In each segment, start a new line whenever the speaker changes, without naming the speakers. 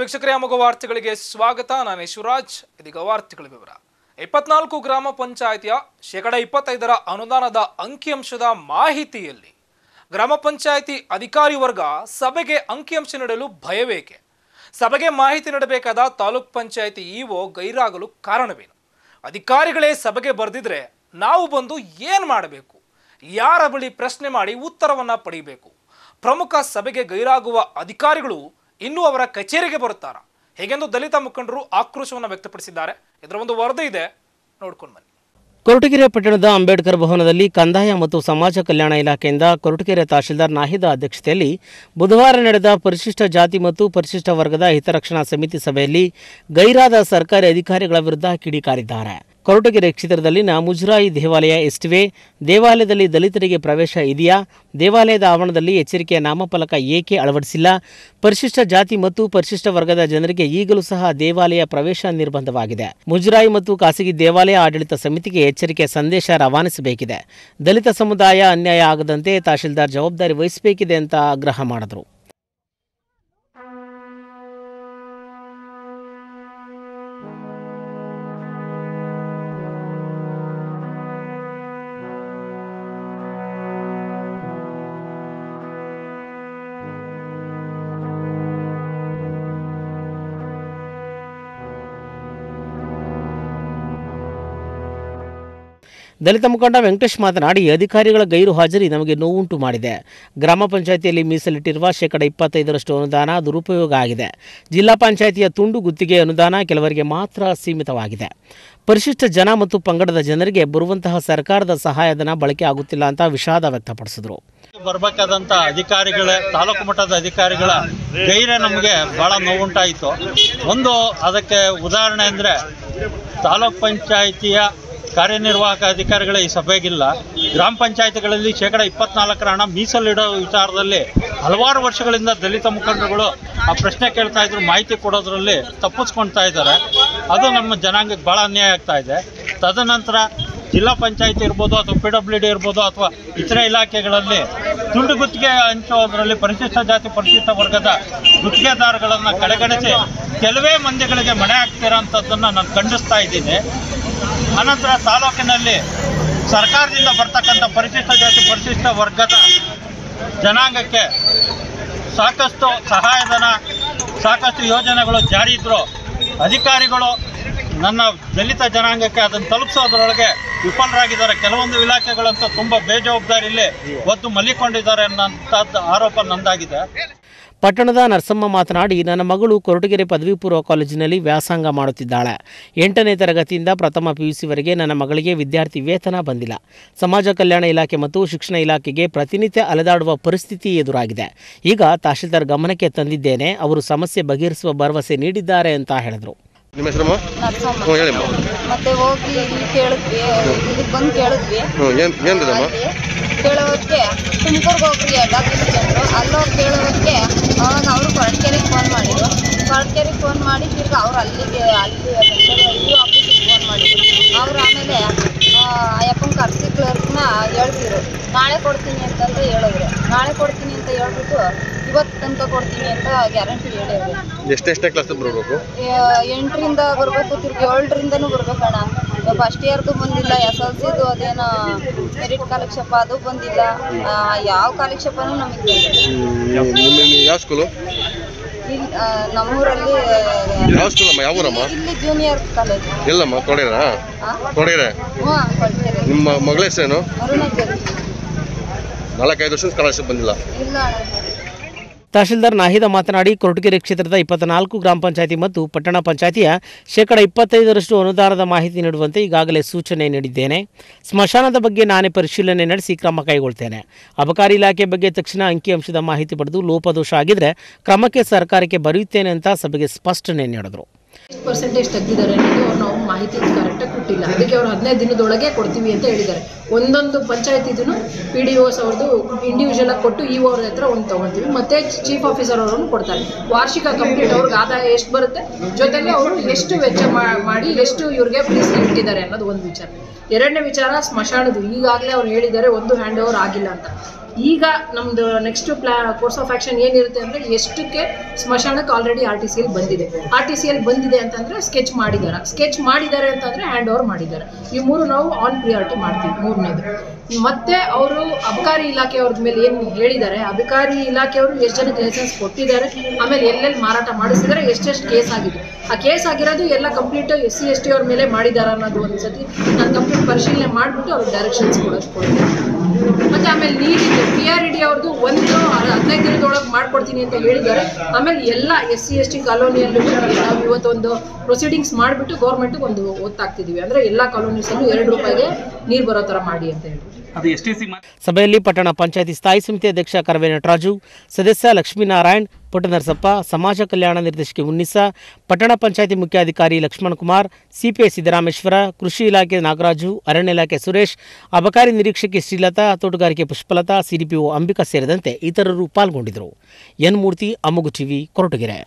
ವೀಕ್ಷಕರೇ ಅಮೋಘ ವಾರ್ತೆಗಳಿಗೆ ಸ್ವಾಗತ ನಾನು ಶಿವರಾಜ್ ಇದೀಗ ವಾರ್ತೆಗಳ ವಿವರ ಇಪ್ಪತ್ನಾಲ್ಕು ಗ್ರಾಮ ಪಂಚಾಯಿತಿಯ ಶೇಕಡ ಇಪ್ಪತ್ತೈದರ ಅನುದಾನದ ಅಂಕಿಅಂಶದ ಮಾಹಿತಿಯಲ್ಲಿ ಗ್ರಾಮ ಪಂಚಾಯಿತಿ ಅಧಿಕಾರಿ ವರ್ಗ ಸಭೆಗೆ ಅಂಕಿಅಂಶ ನೀಡಲು ಭಯವೇಕೆ ಸಭೆಗೆ ಮಾಹಿತಿ ನೀಡಬೇಕಾದ ತಾಲೂಕ್ ಪಂಚಾಯಿತಿ ಇಒ ಗೈರಾಗಲು ಕಾರಣವೇನು ಅಧಿಕಾರಿಗಳೇ ಸಭೆಗೆ ಬರೆದಿದ್ರೆ ನಾವು ಬಂದು ಏನು ಮಾಡಬೇಕು ಯಾರ ಬಳಿ ಪ್ರಶ್ನೆ ಮಾಡಿ ಉತ್ತರವನ್ನ ಪಡೆಯಬೇಕು ಪ್ರಮುಖ ಸಭೆಗೆ ಗೈರಾಗುವ ಅಧಿಕಾರಿಗಳು ಇನ್ನೂ ಅವರ ಕಚೇರಿಗೆ ಬರುತ್ತಾರಾ ಹೇಗೆಂದು ದಲಿತ ಮುಖಂಡರು ಆಕ್ರೋಶವನ್ನು ವ್ಯಕ್ತಪಡಿಸಿದ್ದಾರೆ ಇದರ ಒಂದು ವರದಿ ಇದೆ ನೋಡ್ಕೊಂಡು ಬನ್ನಿ
ಕೊರಟಗೆರೆ ಪಟ್ಟಣದ ಅಂಬೇಡ್ಕರ್ ಭವನದಲ್ಲಿ ಕಂದಾಯ ಮತ್ತು ಸಮಾಜ ಕಲ್ಯಾಣ ಇಲಾಖೆಯಿಂದ ಕೊರಟಗೆರೆ ತಹಶೀಲ್ದಾರ್ ನಾಹಿದ ಅಧ್ಯಕ್ಷತೆಯಲ್ಲಿ ಬುಧವಾರ ನಡೆದ ಪರಿಶಿಷ್ಟ ಜಾತಿ ಮತ್ತು ಪರಿಶಿಷ್ಟ ವರ್ಗದ ಹಿತರಕ್ಷಣಾ ಸಮಿತಿ ಸಭೆಯಲ್ಲಿ ಗೈರಾದ ಸರ್ಕಾರಿ ಅಧಿಕಾರಿಗಳ ವಿರುದ್ಧ ಕಿಡಿಕಾರಿದ್ದಾರೆ ಕೊರಟಗೆರೆ ಕ್ಷೇತ್ರದಲ್ಲಿನ ಮುಜರಾಯಿ ದೇವಾಲಯ ಎಷ್ಟಿವೆ ದೇವಾಲಯದಲ್ಲಿ ದಲಿತರಿಗೆ ಪ್ರವೇಶ ಇದೆಯಾ ದೇವಾಲಯದ ಆವರಣದಲ್ಲಿ ಎಚ್ಚರಿಕೆಯ ನಾಮಫಲಕ ಏಕೆ ಅಳವಡಿಸಿಲ್ಲ ಪರಿಶಿಷ್ಟ ಜಾತಿ ಮತ್ತು ಪರಿಶಿಷ್ಟ ವರ್ಗದ ಜನರಿಗೆ ಈಗಲೂ ಸಹ ದೇವಾಲಯ ಪ್ರವೇಶ ನಿರ್ಬಂಧವಾಗಿದೆ ಮುಜರಾಯಿ ಮತ್ತು ಖಾಸಗಿ ದೇವಾಲಯ ಆಡಳಿತ ಸಮಿತಿಗೆ ಎಚ್ಚರಿಕೆ ಸಂದೇಶ ರವಾನಿಸಬೇಕಿದೆ ದಲಿತ ಸಮುದಾಯ ಅನ್ಯಾಯ ಆಗದಂತೆ ತಹಶೀಲ್ದಾರ್ ಜವಾಬ್ದಾರಿ ವಹಿಸಬೇಕಿದೆ ಅಂತ ಆಗ್ರಹ ಮಾಡಿದರು ದಲಿತ ಮುಖಂಡ ವೆಂಕಟೇಶ್ ಮಾತನಾಡಿ ಅಧಿಕಾರಿಗಳ ಗೈರು ಹಾಜರಿ ನಮಗೆ ನೋವುಂಟು ಮಾಡಿದೆ ಗ್ರಾಮ ಪಂಚಾಯಿತಿಯಲ್ಲಿ ಮೀಸಲಿಟ್ಟಿರುವ ಶೇಕಡ ಇಪ್ಪತ್ತೈದರಷ್ಟು ಅನುದಾನ ದುರುಪಯೋಗ ಆಗಿದೆ ಜಿಲ್ಲಾ ಪಂಚಾಯಿತಿಯ ತುಂಡು ಗುತ್ತಿಗೆ ಅನುದಾನ ಕೆಲವರಿಗೆ ಮಾತ್ರ ಸೀಮಿತವಾಗಿದೆ ಪರಿಶಿಷ್ಟ ಜನ ಮತ್ತು ಪಂಗಡದ ಜನರಿಗೆ ಬರುವಂತಹ ಸರ್ಕಾರದ ಸಹಾಯಧನ ಬಳಕೆ ಆಗುತ್ತಿಲ್ಲ ಅಂತ ವಿಷಾದ ವ್ಯಕ್ತಪಡಿಸಿದರು
ಬರ್ಬೇಕಾದಂತ ಅಧಿಕಾರಿಗಳ ತಾಲೂಕು ಮಟ್ಟದ ಅಧಿಕಾರಿಗಳ ಗೈರೆ ನಮಗೆ ಬಹಳ ನೋವುಂಟಾಯಿತು ಒಂದು ಅದಕ್ಕೆ ಉದಾಹರಣೆ ಅಂದರೆ ತಾಲೂಕ್ ಪಂಚಾಯಿತಿಯ ಕಾರ್ಯನಿರ್ವಾಹಕ ಅಧಿಕಾರಿಗಳ ಈ ಸಭೆಗಿಲ್ಲ ಗ್ರಾಮ ಪಂಚಾಯಿತಿಗಳಲ್ಲಿ ಶೇಕಡ ಇಪ್ಪತ್ನಾಲ್ಕರ ಹಣ ಮೀಸಲಿಡೋ ವಿಚಾರದಲ್ಲಿ ಹಲವಾರು ವರ್ಷಗಳಿಂದ ದಲಿತ ಮುಖಂಡರುಗಳು ಆ ಪ್ರಶ್ನೆ ಕೇಳ್ತಾ ಇದ್ರು ಮಾಹಿತಿ ಕೊಡೋದ್ರಲ್ಲಿ ತಪ್ಪಿಸ್ಕೊಳ್ತಾ ಇದ್ದಾರೆ ಅದು ನಮ್ಮ ಜನಾಂಗಕ್ಕೆ ಭಾಳ ಅನ್ಯಾಯ ಆಗ್ತಾ ಇದೆ ತದನಂತರ ಜಿಲ್ಲಾ ಪಂಚಾಯತಿ ಇರ್ಬೋದು ಅಥವಾ ಪಿ ಡಬ್ಲ್ಯೂ ಡಿ ಇರ್ಬೋದು ಅಥವಾ ಇತರೆ ಇಲಾಖೆಗಳಲ್ಲಿ ತುಂಡು ಗುತ್ತಿಗೆ ಹಂಚೋದ್ರಲ್ಲಿ ಪರಿಶಿಷ್ಟ ಜಾತಿ ಪರಿಶಿಷ್ಟ ವರ್ಗದ ಗುತ್ತಿಗೆದಾರಗಳನ್ನು ಕಡೆಗಣಿಸಿ ಕೆಲವೇ ಮಂದಿಗಳಿಗೆ ಮನೆ ಹಾಕ್ತಿರೋಂಥದ್ದನ್ನು ನಾನು ಖಂಡಿಸ್ತಾ ಇದ್ದೀನಿ ಅನಂತರ ತಾಲೂಕಿನಲ್ಲಿ ಸರ್ಕಾರದಿಂದ ಬರ್ತಕ್ಕಂಥ ಪರಿಶಿಷ್ಟ ಜಾತಿ ಪರಿಶಿಷ್ಟ ವರ್ಗದ ಜನಾಂಗಕ್ಕೆ ಸಾಕಷ್ಟು ಸಹಾಯಧನ ಸಾಕಷ್ಟು ಯೋಜನೆಗಳು ಜಾರಿ ಇದ್ದರೂ ಅಧಿಕಾರಿಗಳು ನನ್ನ ದಲಿತ ಜನಾಂಗಕ್ಕೆ ಅದನ್ನು ತಲುಪಿಸೋದ್ರೊಳಗೆ ವಿಫಲರಾಗಿದ್ದಾರೆ ಕೆಲವೊಂದು ಇಲಾಖೆಗಳಂತೂ ತುಂಬ ಬೇಜವಾಬ್ದಾರಿಯಲ್ಲಿ ಒದ್ದು ಮಲ್ಲಿಕೊಂಡಿದ್ದಾರೆ ಅನ್ನೋಂಥದ್ದು ಆರೋಪ ನಂದಾಗಿದೆ
ಪಟ್ಟಣದ ನರಸಮ್ಮ ಮಾತನಾಡಿ ನನ್ನ ಮಗಳು ಕೊರಟಗೆರೆ ಪದವಿ ಪೂರ್ವ ಕಾಲೇಜಿನಲ್ಲಿ ವ್ಯಾಸಂಗ ಮಾಡುತ್ತಿದ್ದಾಳೆ ಎಂಟನೇ ತರಗತಿಯಿಂದ ಪ್ರಥಮ ಪಿಯುಸಿವರೆಗೆ ನನ್ನ ಮಗಳಿಗೆ ವಿದ್ಯಾರ್ಥಿ ವೇತನ ಬಂದಿಲ್ಲ ಸಮಾಜ ಕಲ್ಯಾಣ ಇಲಾಖೆ ಮತ್ತು ಶಿಕ್ಷಣ ಇಲಾಖೆಗೆ ಪ್ರತಿನಿತ್ಯ ಅಲೆದಾಡುವ ಪರಿಸ್ಥಿತಿ ಎದುರಾಗಿದೆ ಈಗ ತಹಶೀಲ್ದಾರ್ ಗಮನಕ್ಕೆ ತಂದಿದ್ದೇನೆ ಅವರು ಸಮಸ್ಯೆ ಬಗೆಹರಿಸುವ ಭರವಸೆ ನೀಡಿದ್ದಾರೆ ಅಂತ ಹೇಳಿದರು
ನಿಮ್ಮ ಹೆಸರಮ್ಮ
ನರ್ಸಮ್ಮ
ಹ್ಞೂ ಹೇಳಿಮ್ಮ
ಮತ್ತೆ ಹೋಗಿ ಇಲ್ಲಿ ಕೇಳಿದ್ವಿ ಇಲ್ಲಿಗೆ ಬಂದು ಕೇಳಿದ್ವಿ
ಹ್ಞೂ ಏನು ಏನಿದಮ್ಮ
ಅಲ್ಲಿ ಕೇಳೋದಕ್ಕೆ ತುಮಕೂರ್ಗೆ ಹೋಗ್ರಿ ಡಾಕ್ಟರ್ ಚಂದ್ರು ಅಲ್ಲೋಗಿ ಕೇಳೋದಕ್ಕೆ ಅವಾಗ ಅವರು ಕೊರಟಗೆರೆಗೆ ಫೋನ್ ಮಾಡಿದ್ರು ಕೊರಟಗೆರೆಗೆ ಫೋನ್ ಮಾಡಿ ತಿರ್ಗಿ ಅವ್ರು ಅಲ್ಲಿಗೆ ಅಲ್ಲಿ ಈ ಆಫೀಸಿಗೆ ಫೋನ್ ಮಾಡಿದ್ರು ಅವ್ರು ಆಮೇಲೆ ಅಯ್ಯಪ್ಪನ ಕರ್ಸಿ ಕ್ಲರ್ಕ್ನ ಹೇಳ್ತಿರು ನಾಳೆ ಕೊಡ್ತೀನಿ ಅಂತಂದ್ರೆ ಹೇಳಿದ್ರು ನಾಳೆ ಕೊಡ್ತೀನಿ ಅಂತ ಹೇಳ್ಬಿಟ್ಟು ಇವತ್ತು ತನಕ ಕೊಡ್ತೀನಿ ಅಂತ ಗ್ಯಾರಂಟಿ ಹೇಳಿದ್ರು
ಎಷ್ಟೆಷ್ಟನೇ ಕ್ಲಾಸ್ ಬರಬೇಕು
ಎ- ಎಂಟರಿಂದ ಬರ್ಬೇಕು ತಿರ್ಗಿ ಏಳರಿಂದನೂ ಬರ್ಬೇಕಣ್ಣ ಫಸ್ಟ್ ಇಯರ್ದು ಬಂದಿಲ್ಲ ಎಸ್ ಎಲ್ ಸಿದು ಅದೇನೋ ಮೆರಿಟ್ ಕಾಲಕ್ಷೇಪ ಅದು ಬಂದಿಲ್ಲ ಆ, ಯಾವ ಕಾಲಕ್ಷೇಪನೂ ನಮಗೆ ಬಂದಿಲ್ಲ
ನಿಮ್ಮ ನಿಮ್ಮ ಯಾವ ಸ್ಕೂಲು
ಇಲ್ಲಿ ಆ, ನಮ್ಮೂರಲ್ಲಿ
ಯಾವ ಸ್ಕೂಲಮ್ಮ ಯಾವ ಊರಮ್ಮ
ಇಲ್ಲಿ ಜೂನಿಯರ್ ಕಾಲೇಜ್
ಎಲ್ಲಮ್ಮ ತೊಡೆರಾ ತೊಡೆರೆ
ಹ್ಞೂ ಕೊಡ್ತೀರಿ
ನಿಮ್ಮ ಮಗಳ ಹೆಸರೇನು
ಅರುಣಗಿರಿ
ನಾಲ್ಕೈದು ವರ್ಷ ಸ್ಕಾಲರ್ಶಿಪ್ ಬಂದಿಲ್ಲ
ಇಲ್ಲ ಅಣ್ಣ
ತಹಶೀಲ್ದಾರ್ ನಾಹಿದ ಮಾತನಾಡಿ ಕೊರಟಗೆರೆ ಕ್ಷೇತ್ರದ ಇಪ್ಪತ್ನಾಲ್ಕು ಗ್ರಾಮ ಪಂಚಾಯತಿ ಮತ್ತು ಪಟ್ಟಣ ಪಂಚಾಯತಿಯ ಶೇಕಡ ಇಪ್ಪತ್ತೈದರಷ್ಟು ಅನುದಾನದ ಮಾಹಿತಿ ನೀಡುವಂತೆ ಈಗಾಗಲೇ ಸೂಚನೆ ನೀಡಿದ್ದೇನೆ ಸ್ಮಶಾನದ ಬಗ್ಗೆ ನಾನೇ ಪರಿಶೀಲನೆ ನಡೆಸಿ ಕ್ರಮ ಕೈಗೊಳ್ತೇನೆ ಅಬಕಾರಿ ಇಲಾಖೆ ಬಗ್ಗೆ ತಕ್ಷಣ ಅಂಕಿಅಂಶದ ಮಾಹಿತಿ ಪಡೆದು ಲೋಪದೋಷ ಆಗಿದ್ರೆ ಕ್ರಮಕ್ಕೆ ಸರ್ಕಾರಕ್ಕೆ ಬರೆಯುತ್ತೇನೆ ಅಂತ ಸಭೆಗೆ ಸ್ಪಷ್ಟನೆ ನೀಡಿದರು
ಎಷ್ಟು ಪರ್ಸೆಂಟೇಜ್ ತೆಗ್ದಿದ್ದಾರೆ ಅನ್ನೋದು ಅವ್ರು ನಾವು ಮಾಹಿತಿ ಕರೆಕ್ಟಾಗಿ ಕೊಟ್ಟಿಲ್ಲ ಅದಕ್ಕೆ ಅವ್ರು ಹದಿನೈದು ದಿನದೊಳಗೆ ಕೊಡ್ತೀವಿ ಅಂತ ಹೇಳಿದ್ದಾರೆ ಒಂದೊಂದು ಪಂಚಾಯತ್ ಇದನ್ನು ಪಿ ಡಿ ಒಸ್ ಅವ್ರದ್ದು ಇಂಡಿವಿಜುವಲ್ ಆಗಿ ಕೊಟ್ಟು ಇ ಅವ್ರ ಹತ್ರ ಒಂದು ತೊಗೊತೀವಿ ಮತ್ತೆ ಚೀಫ್ ಆಫೀಸರ್ ಅವರನ್ನು ಕೊಡ್ತಾರೆ ವಾರ್ಷಿಕ ಕಂಪ್ಲೀಟ್ ಅವ್ರಿಗೆ ಆದಾಯ ಎಷ್ಟು ಬರುತ್ತೆ ಜೊತೆಗೆ ಅವರು ಎಷ್ಟು ವೆಚ್ಚ ಮಾ- ಮಾಡಿ ಎಷ್ಟು ಇವ್ರಿಗೆ ಮೀಸಲು ಇಟ್ಟಿದ್ದಾರೆ ಅನ್ನೋದು ಒಂದು ವಿಚಾರ ಎರಡನೇ ವಿಚಾರ ಸ್ಮಶಾನದು ಈಗಾಗಲೇ ಅವ್ರು ಹೇಳಿದ್ದಾರೆ ಒಂದು ಹ್ಯಾಂಡ್ ಓವರ್ ಆಗಿಲ್ಲ ಅಂತ ಈಗ ನಮ್ದು ನೆಕ್ಸ್ಟ್ ಪ್ಲಾ ಕೋರ್ಸ್ ಆಫ್ ಆಕ್ಷನ್ ಏನಿರುತ್ತೆ ಅಂದ್ರೆ ಎಷ್ಟಕ್ಕೆ ಸ್ಮಶಾನಕ್ಕೆ already R T C L ಬಂದಿದೆ ಆರ್ ಟಿ ಸಿ ಎಲ್ ಬಂದಿದೆ ಅಂತಂದ್ರೆ ಸ್ಕೆಚ್ ಮಾಡಿದ್ದಾರೆ ಸ್ಕೆಚ್ ಮಾಡಿದ್ದಾರೆ ಅಂತಂದ್ರೆ ಹ್ಯಾಂಡ್ ಓವರ್ ಮಾಡಿದ್ದಾರೆ ಈ ಮೂರು ನಾವು ಆನ್ ಪ್ರಿಯಾರಿಟಿ ಮಾಡ್ತೀವಿ ಮೂರನೇದು ಮತ್ತೆ ಅವರು ಅಬಕಾರಿ ಇಲಾಖೆಯವ್ರ ಮೇಲೆ ಏನು ಹೇಳಿದ್ದಾರೆ ಅಬಕಾರಿ ಇಲಾಖೆಯವರು ಎಷ್ಟು ಜನಕ್ಕೆ ಲೈಸೆನ್ಸ್ ಕೊಟ್ಟಿದ್ದಾರೆ ಆಮೇಲೆ ಎಲ್ಲೆಲ್ಲಿ ಮಾರಾಟ ಮಾಡಿಸಿದ್ದಾರೆ ಎಷ್ಟೆಷ್ಟು ಕೇಸ್ ಆಗಿದೆ ಆ ಕೇಸ್ ಆಗಿರೋದು ಎಲ್ಲ complete S C S T ಅವ್ರ ಮೇಲೆ ಮಾಡಿದ್ದಾರೆ ಅನ್ನೋದು ಒಂದು ಸತಿ ನಾನು ಕಂಪ್ಲೀಟ್ ಪರಿಶೀಲನೆ ಮಾಡಿಬಿಟ್ಟು ಅವ್ರಿಗೆ ಡೈರೆಕ್ಷನ್ಸ್ ಕೊಡೋದು ಕೊಡ್ತೀನಿ ಮತ್ತೆ ಆಮೇಲೆ ನೀರಿದ್ದು ಪಿ ಆರ್ ಇಡಿ ಅವ್ರದ್ದು ಒಂದು ಹದಿನೈದು ದಿನದೊಳಗೆ ಮಾಡ್ಕೊಡ್ತೀನಿ ಅಂತ ಹೇಳಿದ್ದಾರೆ ಆಮೇಲೆ ಎಲ್ಲ ಎಸ್ ಸಿ ಎಸ್ ಟಿ ಕಾಲೋನಿಯಲ್ಲೂ ನಾವು ಇವತ್ತೊಂದು ಪ್ರೊಸೀಡಿಂಗ್ಸ್ ಮಾಡಿಬಿಟ್ಟು ಗೌರ್ಮೆಂಟ್ಗೆ ಒಂದು ಒತ್ತಾಗ್ತಿದ್ದೀವಿ ಅಂದರೆ ಎಲ್ಲ ಕಾಲೋನೀಸಲ್ಲೂ ಎರಡು ರೂಪಾಯಿಗೆ ನೀರು ಬರೋ ಥರ ಮಾಡಿ ಅಂತ ಹೇಳಿ
ಸಭೆಯಲ್ಲಿ ಪಟ್ಟಣ ಪಂಚಾಯತಿ ಸ್ಥಾಯಿ ಸಮಿತಿ ಅಧ್ಯಕ್ಷ ಕರವೇ ನಟರಾಜು ಸದಸ್ಯ ಲಕ್ಷ್ಮೀನಾರಾಯಣ್ ಪುಟ್ಟನರಸಪ್ಪ ಸಮಾಜ ಕಲ್ಯಾಣ ನಿರ್ದೇಶಕಿ ಉನ್ನಿಸಾ ಪಟ್ಟಣ ಪಂಚಾಯತಿ ಮುಖ್ಯಾಧಿಕಾರಿ ಲಕ್ಷ್ಮಣ್ ಕುಮಾರ್ ಸಿಪಿಐ ಸಿದ್ದರಾಮೇಶ್ವರ ಕೃಷಿ ಇಲಾಖೆ ನಾಗರಾಜು ಅರಣ್ಯ ಇಲಾಖೆ ಸುರೇಶ್ ಅಬಕಾರಿ ನಿರೀಕ್ಷಕಿ ಶ್ರೀಲತಾ ತೋಟಗಾರಿಕೆ ಪುಷ್ಪಲತಾ ಸಿಡಿಪಿಒ ಅಂಬಿಕಾ ಸೇರಿದಂತೆ ಇತರರು ಪಾಲ್ಗೊಂಡಿದ್ದರು ಎನ್ ಮೂರ್ತಿ ಅಮ್ಮಗು ಟಿವಿ ಕೊರಟಗೆರೆ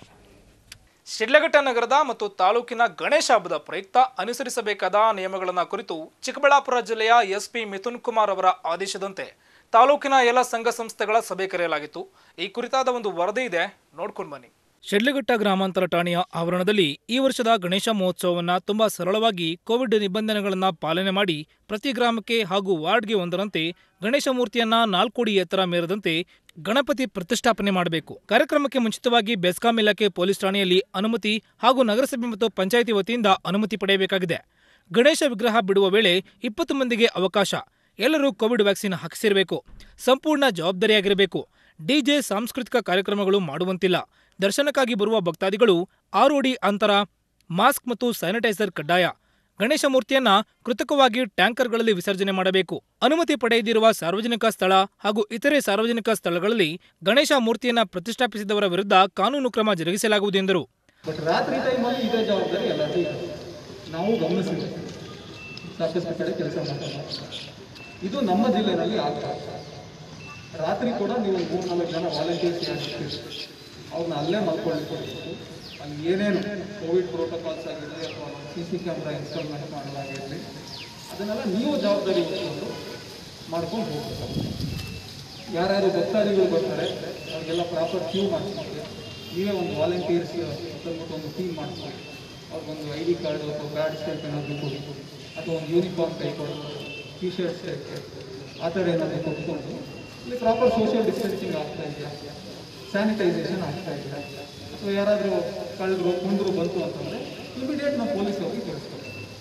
ಶಿಡ್ಲಘಟ್ಟ ನಗರದ ಮತ್ತು ತಾಲೂಕಿನ ಗಣೇಶ ಹಬ್ಬದ ಪ್ರಯುಕ್ತ ಅನುಸರಿಸಬೇಕಾದ ನಿಯಮಗಳನ್ನು ಕುರಿತು ಚಿಕ್ಕಬಳ್ಳಾಪುರ ಜಿಲ್ಲೆಯ ಎಸ್ಪಿ ಮಿಥುನ್ ಕುಮಾರ್ ಅವರ ಆದೇಶದಂತೆ ತಾಲೂಕಿನ ಎಲ್ಲ ಸಂಘ ಸಂಸ್ಥೆಗಳ ಸಭೆ ಕರೆಯಲಾಗಿತ್ತು ಈ ಕುರಿತಾದ ಒಂದು ವರದಿ ಇದೆ ನೋಡ್ಕೊಂಡು ಬನ್ನಿ ಶಿಡ್ಲಘಟ್ಟ ಗ್ರಾಮಾಂತರ ಠಾಣೆಯ ಆವರಣದಲ್ಲಿ ಈ ವರ್ಷದ ಗಣೇಶ ಮಹೋತ್ಸವವನ್ನು ತುಂಬಾ ಸರಳವಾಗಿ ಕೋವಿಡ್ ನಿಬಂಧನೆಗಳನ್ನು ಪಾಲನೆ ಮಾಡಿ ಪ್ರತಿ ಗ್ರಾಮಕ್ಕೆ ಹಾಗೂ ವಾರ್ಡ್ಗೆ ಒಂದರಂತೆ ಗಣೇಶ ಮೂರ್ತಿಯನ್ನ ನಾಲ್ಕೋಡಿ ಎತ್ತರ ಮೇರದಂತೆ ಗಣಪತಿ ಪ್ರತಿಷ್ಠಾಪನೆ ಮಾಡಬೇಕು ಕಾರ್ಯಕ್ರಮಕ್ಕೆ ಮುಂಚಿತವಾಗಿ ಬೆಸ್ಕಾಂ ಇಲಾಖೆ ಪೊಲೀಸ್ ಠಾಣೆಯಲ್ಲಿ ಅನುಮತಿ ಹಾಗೂ ನಗರಸಭೆ ಮತ್ತು ಪಂಚಾಯಿತಿ ವತಿಯಿಂದ ಅನುಮತಿ ಪಡೆಯಬೇಕಾಗಿದೆ ಗಣೇಶ ವಿಗ್ರಹ ಬಿಡುವ ವೇಳೆ ಇಪ್ಪತ್ತು ಮಂದಿಗೆ ಅವಕಾಶ ಎಲ್ಲರೂ ಕೋವಿಡ್ ವ್ಯಾಕ್ಸಿನ್ ಹಾಕಿಸಿರಬೇಕು ಸಂಪೂರ್ಣ ಜವಾಬ್ದಾರಿಯಾಗಿರಬೇಕು ಡಿಜೆ ಸಾಂಸ್ಕೃತಿಕ ಕಾರ್ಯಕ್ರಮಗಳು ಮಾಡುವಂತಿಲ್ಲ ದರ್ಶನಕ್ಕಾಗಿ ಬರುವ ಭಕ್ತಾದಿಗಳು ಆರು ಅಡಿ ಅಂತರ ಮಾಸ್ಕ್ ಮತ್ತು ಸ್ಯಾನಿಟೈಸರ್ ಕಡ್ಡಾಯ ಗಣೇಶ ಮೂರ್ತಿಯನ್ನ ಕೃತಕವಾಗಿ ಟ್ಯಾಂಕರ್ಗಳಲ್ಲಿ ವಿಸರ್ಜನೆ ಮಾಡಬೇಕು ಅನುಮತಿ ಪಡೆಯದಿರುವ ಸಾರ್ವಜನಿಕ ಸ್ಥಳ ಹಾಗೂ ಇತರೆ ಸಾರ್ವಜನಿಕ ಸ್ಥಳಗಳಲ್ಲಿ ಗಣೇಶ ಮೂರ್ತಿಯನ್ನ ಪ್ರತಿಷ್ಠಾಪಿಸಿದವರ ವಿರುದ್ಧ ಕಾನೂನು ಕ್ರಮ ಜರುಗಿಸಲಾಗುವುದು ಎಂದರು
ಬಟ್ ರಾತ್ರಿ ಟೈಮಲ್ಲಿ ಇದೇ ಜವಾಬ್ದಾರಿ ಎಲ್ಲರಿಗೂ ಇದೆ ನಾವು ಗಮನಿಸಿದ್ವಿ ಸಾಕಷ್ಟು ಕಡೆ ಕೆಲಸ ಮಾಡ್ತಾರೆ ಇದು ನಮ್ಮ ಜಿಲ್ಲೆಯಲ್ಲಿ ಆಗ್ತಾ ಇದೆ. ರಾತ್ರಿ ಕೂಡ ನೀವು ಮೂರು ನಾಲ್ಕು ಜನ ವಾಲಂಟಿಯರ್ಸ್ ಯಾರಿರ್ತೀರಿ ಅವ್ರನ್ನ ಅಲ್ಲೇ ಮಲ್ಕೊಳ್ಳಿ ಕೊಡಬೇಕು ಅಲ್ಲಿ ಏನೇನು ಕೋವಿಡ್ ಪ್ರೋಟೋಕಾಲ್ಸ್ ಆಗಿರಲಿ ಅಥವಾ ಸಿ ಸಿ ಕ್ಯಾಮ್ರಾ ಇನ್ಸ್ಟಾಲ್ಮೆಂಟ್ ಮಾಡೋದಾಗಿರಲಿ ಅದನ್ನೆಲ್ಲ ನೀವು ಜವಾಬ್ದಾರಿ ಹೊತ್ಕೊಂಡು ಮಾಡ್ಕೊಂಡು ಹೋಗ್ಬೇಕು ಯಾರ್ಯಾರು ಭಕ್ತಾದಿಗಳು ಬರ್ತಾರೆ ಅವ್ರಿಗೆಲ್ಲ ಪ್ರಾಪರ್ ಕ್ಯೂ ಮಾಡಿಸ್ಕೊಂಡು ನೀವೇ ಒಂದು ವಾಲಂಟಿಯರ್ಸ್ ತಂದ್ಬಿಟ್ಟು ಒಂದು ಟೀಮ್ ಮಾಡಿಸ್ಕೊಂಡು ಅವ್ರಿಗೊಂದು ಐ ಡಿ ಕಾರ್ಡ್ ಅಥವಾ ಕಾರ್ಡ್ ಸ್ಟೈಪ್ ಏನಾದರೂ ಕೊಡಿ ಅಥವಾ ಒಂದು ಯೂನಿಫಾರ್ಮ್ ಕೈ ಕೊಡೋದು ಟಿ ಶರ್ಟ್ ಸ್ಟೈಪ್ ಆ ಥರ ಏನಾದರೂ ಕೊಟ್ಕೊಂಡು ಇಲ್ಲಿ ಪ್ರಾಪರ್ ಸೋಷಿಯಲ್ ಡಿಸ್ಟೆನ್ಸಿಂಗ್ ಆಗ್ತಾ ಇದೆಯಾ ಸ್ಯಾನಿಟೈಸೇಷನ್ ಆಗ್ತಾ ಇದೆಯಾ ಅಥವಾ ಯಾರಾದರೂ ಕಳೆದ್ರು ಕುಂದ್ರು ಬಂತು ಅಂತಂದರೆ ಇಮಿಡಿಯೇಟ್ ನಾವು ಪೊಲೀಸ್ ಅವ್ರಿಗೆ ತಿಳಿಸ್ಬೇಕು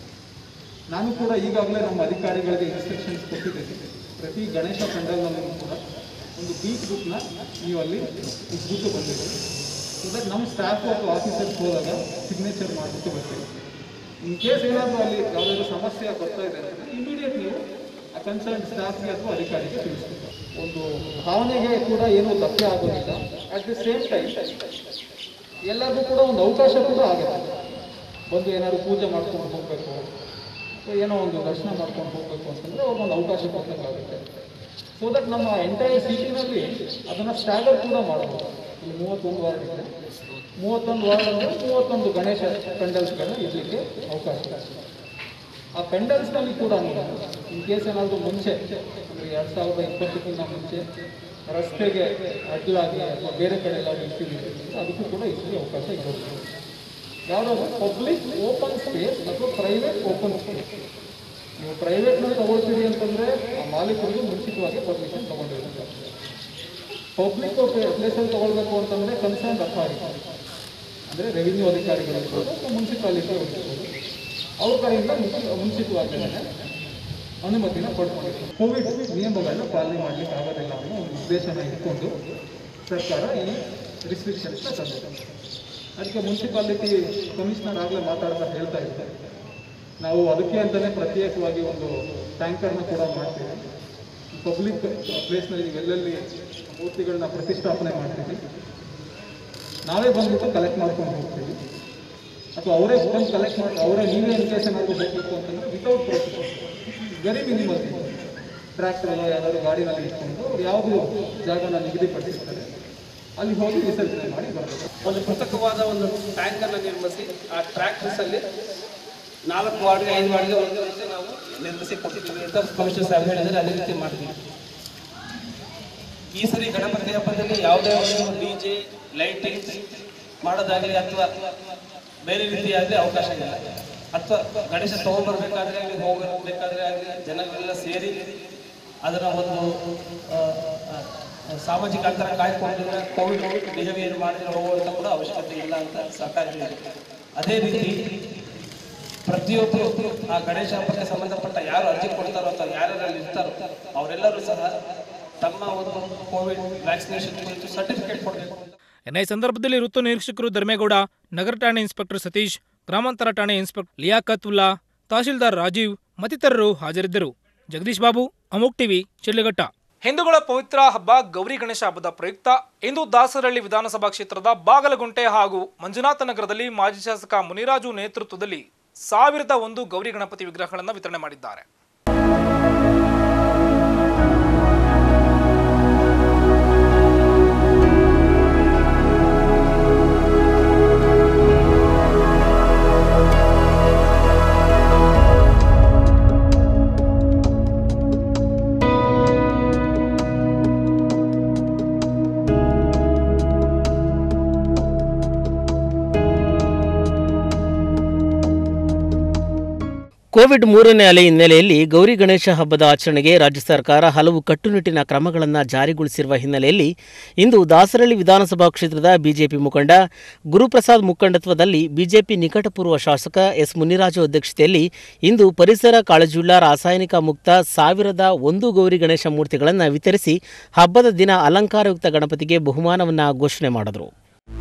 ನಾನು ಕೂಡ ಈಗಾಗಲೇ ನಮ್ಮ ಅಧಿಕಾರಿಗಳಿಗೆ ಇನ್ಸ್ಟ್ರಕ್ಷನ್ಸ್ ಕೊಟ್ಟಿದ್ದೇನೆ ಪ್ರತಿ ಗಣೇಶ ಪಂಡಲ್ನಲ್ಲೂ ಕೂಡ ಒಂದು ಬೀಟ್ ಬುಕ್ನ ನೀವು ಅಲ್ಲಿ ಇಟ್ಬಿಟ್ಟು ಬಂದಿದೆ ಸೊ ದಟ್ ನಮ್ಮ ಸ್ಟಾಫ್ ಅಥವಾ ಆಫೀಸರ್ಸ್ ಹೋದಾಗ ಸಿಗ್ನೇಚರ್ ಮಾಡಿಬಿಟ್ಟು ಬರ್ತೀವಿ ಇನ್ ಕೇಸ್ ಏನಾದರೂ ಅಲ್ಲಿ ಯಾವುದಾದ್ರು ಸಮಸ್ಯೆ ಬರ್ತಾ ಇದೆ ಅಂದರೆ ಇಮಿಡಿಯೇಟ್ ನೀವು ಆ ಕನ್ಸರ್ನ್ ಸ್ಟಾಫ್ಗೆ ಅಥವಾ ಅಧಿಕಾರಿಗೆ ತಿಳಿಸ್ಬೇಕು ಒಂದು ಭಾವನೆಗೆ ಕೂಡ ಏನೂ ಧಕ್ಕೆ ಆಗೋದಿಲ್ಲ ಅಟ್ ದಿ ಸೇಮ್ ಟೈಮ್ ಎಲ್ಲರಿಗೂ ಕೂಡ ಒಂದು ಅವಕಾಶ ಕೂಡ ಆಗುತ್ತೆ ಬಂದು ಏನಾದ್ರು ಪೂಜೆ ಮಾಡ್ಕೊಂಡು ಹೋಗಬೇಕು ಅಥವಾ ಏನೋ ಒಂದು ದರ್ಶನ ಮಾಡ್ಕೊಂಡು ಹೋಗಬೇಕು ಅಂತಂದರೆ ಅವ್ರಿಗೊಂದು ಅವಕಾಶ ಕೊಡಬೇಕಾಗುತ್ತೆ ಸೊ ದಟ್ ನಮ್ಮ ಎಂಟೈರ್ ಸಿಟಿನಲ್ಲಿ ಅದನ್ನು ಸ್ಟ್ಯಾಗರ್ ಕೂಡ ಮಾಡ್ಬೋದು ಇಲ್ಲಿ ಮೂವತ್ತೊಂದು ವಾರ್ಡ್ ಇದೆ ಮೂವತ್ತೊಂದು ವಾರ್ಡ್ ಅಂದರೆ ಮೂವತ್ತೊಂದು ಗಣೇಶ ಪೆಂಡಲ್ಸ್ಗಳನ್ನ ಇಡಲಿಕ್ಕೆ ಅವಕಾಶ ಇದೆ ಆ ಪೆಂಡಲ್ಸ್ನಲ್ಲಿ ಕೂಡ ನೀವು ಇನ್ ಕೇಸ್ ಏನಾದರೂ ಮುಂಚೆ ಅಂದರೆ ಎರಡು ಸಾವಿರದ ಇಪ್ಪತ್ತಕ್ಕಿಂತ ಮುಂಚೆ ರಸ್ತೆಗೆ ಅಡ್ಡಲಾಗಿ ಅಥವಾ ಬೇರೆ ಕಡೆ ಎಲ್ಲಾದರೂ ಇಟ್ಟಿದ್ದೀರಿ ಅದಕ್ಕೂ ಕೂಡ ಇಷ್ಟು ಅವಕಾಶ ಇರುತ್ತೆ ಯಾವುದಾದ್ರು ಪಬ್ಲಿಕ್ ಓಪನ್ ಸ್ಪೇಸ್ ಅಥವಾ ಪ್ರೈವೇಟ್ ಓಪನ್ ಸ್ಪೇಸ್ ನೀವು ಪ್ರೈವೇಟ್ನಲ್ಲಿ ತಗೊಳ್ತೀರಿ ಅಂತಂದರೆ ಆ ಮಾಲೀಕರಿಗೆ ಮುಂಚಿತವಾಗಿ ಪರ್ಮಿಷನ್ ತಗೊಂಡಿರ್ತಾರೆ ಪಬ್ಲಿಕ್ ಪ್ಲೇಸಲ್ಲಿ ತಗೊಳ್ಬೇಕು ಅಂತಂದರೆ ಕನ್ಸರ್ನ್ ಅಥಾರಿಟಿ ಅಂದರೆ ರೆವಿನ್ಯೂ ಅಧಿಕಾರಿಗಳಿರ್ಬೋದು ಅಥವಾ ಮುನ್ಸಿಪಾಲಿಟಿ ಇರ್ಬೋದು ಅವ್ರ ಕಡೆಯಿಂದ ಮುಂಚಿ- ಮುಂಚಿತವಾಗಿ ಅನುಮತಿನ ಪಡ್ಕೊಂಡಿರ್ತಾರೆ ಕೋವಿಡ್ ನಿಯಮಗಳನ್ನ ಪಾಲನೆ ಮಾಡಲಿಕ್ಕೆ ಆಗೋದಿಲ್ಲ ಅನ್ನೋ ಒಂದು ಉದ್ದೇಶನ ಇಟ್ಕೊಂಡು ಸರ್ಕಾರ ಈ ರಿಸ್ಟ್ರಿಕ್ಷನ್ಸ್ನ ತಂದಿದೆ ಅದಕ್ಕೆ ಮುನ್ಸಿಪಾಲಿಟಿ ಕಮಿಷನರ್ ಆಗಲೇ ಮಾತಾಡ್ತಾ ಹೇಳ್ತಾ ಇದ್ದಾರೆ ನಾವು ಅದಕ್ಕೆ ಅಂತಲೇ ಪ್ರತ್ಯೇಕವಾಗಿ ಒಂದು ಟ್ಯಾಂಕರ್ನ ಕೂಡ ಮಾಡ್ತೀವಿ ಪಬ್ಲಿಕ್ ಪ್ಲೇಸ್ನಲ್ಲಿ ಎಲ್ಲೆಲ್ಲಿ ಮೂರ್ತಿಗಳನ್ನ ಪ್ರತಿಷ್ಠಾಪನೆ ಮಾಡ್ತೀವಿ ನಾವೇ ಬಂದ್ಬಿಟ್ಟು ಕಲೆಕ್ಟ್ ಮಾಡ್ಕೊಂಡು ಹೋಗ್ತೀವಿ ಅಥವಾ ಅವರೇ ಬಂದು ಕಲೆಕ್ಟ್ ಮಾಡಿ ಅವರೇ ನೀವೇ ಇನ್ ಕೇಸ್ ಏನಾದರೂ ಹೋಗಬೇಕು ಅಂತಂದ್ರೆ without process very minimal tractor ಯಾವ್ದಾದ್ರು ಗಾಡಿನಲ್ಲಿ ಇಟ್ಕೊಂಡು ಅವ್ರು ಯಾವುದು ಜಾಗನ ನಿಗದಿಪಡಿಸಿರ್ತಾರೆ ಅಲ್ಲಿ ಹೋಗಿ ವಿಸರ್ಜನೆ ಮಾಡಿ ಬರಬೇಕು
ಒಂದು ಕೃತಕವಾದ ಒಂದು ಟ್ಯಾಂಕನ್ನು ನಿರ್ಮಿಸಿ ಆ ಟ್ರ್ಯಾಕ್ಟರ್ಸಲ್ಲಿ ನಾಲ್ಕು ವಾರ್ಡ್ಗೆ ಐದು ವಾರ್ಡ್ಗೆ ಒಂದು ರೀತಿ ನಾವು ನಿರ್ಮಿಸಿ ಕೊಟ್ಟಿದ್ದೀವಿ ಅಂತ ಕಮಿಷನರ್ ಸಾಹೇಬ್ ಹೇಳಿದರೆ ಅದೇ ರೀತಿ ಮಾಡ್ತೀವಿ ಈ ಸರಿ ಗಣಪತಿ ಹಬ್ಬದಲ್ಲಿ ಯಾವುದೇ ಒಂದು ಡಿ ಜೆ ಲೈಟಿಂಗ್ ಮಾಡೋದಾಗಲಿ ಅಥವಾ ಬೇರೆ ರೀತಿಯಾಗಲಿ ಅವಕಾಶ ಇಲ್ಲ ಅಥವಾ ಗಣೇಶ ತಗೊಂಡ್ಬರ್ಬೇಕಾದ್ರೆ ಆಗಲಿ ಹೋಗಬೇಕಾದ್ರೆ ಆಗಲಿ ಜನಗಳೆಲ್ಲ ಸೇರಿ ಅದರ ಒಂದು ಆ, ಆ, ಸಾಮಾಜಿಕ ಅಂತರ ಕಾಯ್ಕೊಂಡಿಲ್ಲ ಕೋವಿಡ್ ಬಿಹೇವಿಯರ್ ಮಾಡಿದ್ರೆ ಹೋಗುವಂತ ಕೂಡ ಅವಶ್ಯಕತೆ ಇಲ್ಲ ಅಂತ ಸರ್ಕಾರ ಹೇಳಿದೆ ಅದೇ ರೀತಿ ಪ್ರತಿಯೊಬ್ಬರು ಆ ಗಣೇಶ ಹಬ್ಬಕ್ಕೆ ಸಂಬಂಧಪಟ್ಟ ಯಾರು ಅರ್ಜಿ ಕೊಡ್ತಾರೋ ಅಥವಾ ಯಾರ್ಯಾರಲ್ಲಿ ಇರ್ತಾರೋ ಅವರೆಲ್ಲರೂ ಸಹ ತಮ್ಮ ಒಂದು ಕೋವಿಡ್ ವ್ಯಾಕ್ಸಿನೇಷನ್ ಕುರಿತು ಸರ್ಟಿಫಿಕೇಟ್ ಕೊಡಬೇಕು ಅಂತ
ಇನ್ನು ಈ ಸಂದರ್ಭದಲ್ಲಿ ಋತು ನಿರೀಕ್ಷಕರು ಧರ್ಮೇಗೌಡ ನಗರ ಠಾಣೆ ಇನ್ಸ್ಪೆಕ್ಟರ್ ಸತೀಶ್ ಗ್ರಾಮಾಂತರ ಠಾಣೆ ಇನ್ಸ್ಪೆಕ್ಟರ್ ಲಿಯಾಕತ್ ಉಲ್ಲಾ ತಹಶೀಲ್ದಾರ್ ರಾಜೀವ್ ಮತ್ತಿತರರು ಹಾಜರಿದ್ದರು ಜಗದೀಶ್ ಬಾಬು ಅಮೋಕ್ ಟಿವಿ ಶಿಡ್ಲಘಟ್ಟ ಹಿಂದೂಗಳ ಪವಿತ್ರ ಹಬ್ಬ ಗೌರಿ ಗಣೇಶ ಹಬ್ಬದ ಪ್ರಯುಕ್ತ ಇಂದು ದಾಸರಹಳ್ಳಿ ವಿಧಾನಸಭಾ ಕ್ಷೇತ್ರದ ಬಾಗಲಗುಂಟೆ ಹಾಗೂ ಮಂಜುನಾಥ ನಗರದಲ್ಲಿ ಮಾಜಿ ಶಾಸಕ ಮುನಿರಾಜು ನೇತೃತ್ವದಲ್ಲಿ ಸಾವಿರದ ಒಂದು ಗೌರಿ ಗಣಪತಿ ವಿಗ್ರಹಗಳನ್ನು ವಿತರಣೆ ಮಾಡಿದ್ದಾರೆ
ಕೋವಿಡ್ ಮೂರನೇ ಅಲೆ ಹಿನ್ನೆಲೆಯಲ್ಲಿ ಗೌರಿ ಗಣೇಶ ಹಬ್ಬದ ಆಚರಣೆಗೆ ರಾಜ್ಯ ಸರ್ಕಾರ ಹಲವು ಕಟ್ಟುನಿಟ್ಟಿನ ಕ್ರಮಗಳನ್ನು ಜಾರಿಗೊಳಿಸಿರುವ ಹಿನ್ನೆಲೆಯಲ್ಲಿ ಇಂದು ದಾಸರಳ್ಳಿ ವಿಧಾನಸಭಾ ಕ್ಷೇತ್ರದ ಬಿಜೆಪಿ ಮುಖಂಡ ಗುರುಪ್ರಸಾದ್ ಮುಖಂಡತ್ವದಲ್ಲಿ ಬಿಜೆಪಿ ನಿಕಟಪೂರ್ವ ಶಾಸಕ ಎಸ್ ಮುನಿರಾಜು ಅಧ್ಯಕ್ಷತೆಯಲ್ಲಿ ಇಂದು ಪರಿಸರ ಕಾಳಜಿಯುಳ್ಳ ರಾಸಾಯನಿಕ ಮುಕ್ತ ಸಾವಿರದ ಒಂದು ಗೌರಿ ಗಣೇಶ ಮೂರ್ತಿಗಳನ್ನು ವಿತರಿಸಿ ಹಬ್ಬದ ದಿನ ಅಲಂಕಾರಯುಕ್ತ ಗಣಪತಿಗೆ ಬಹುಮಾನವನ್ನು ಘೋಷಣೆ ಮಾಡಿದರು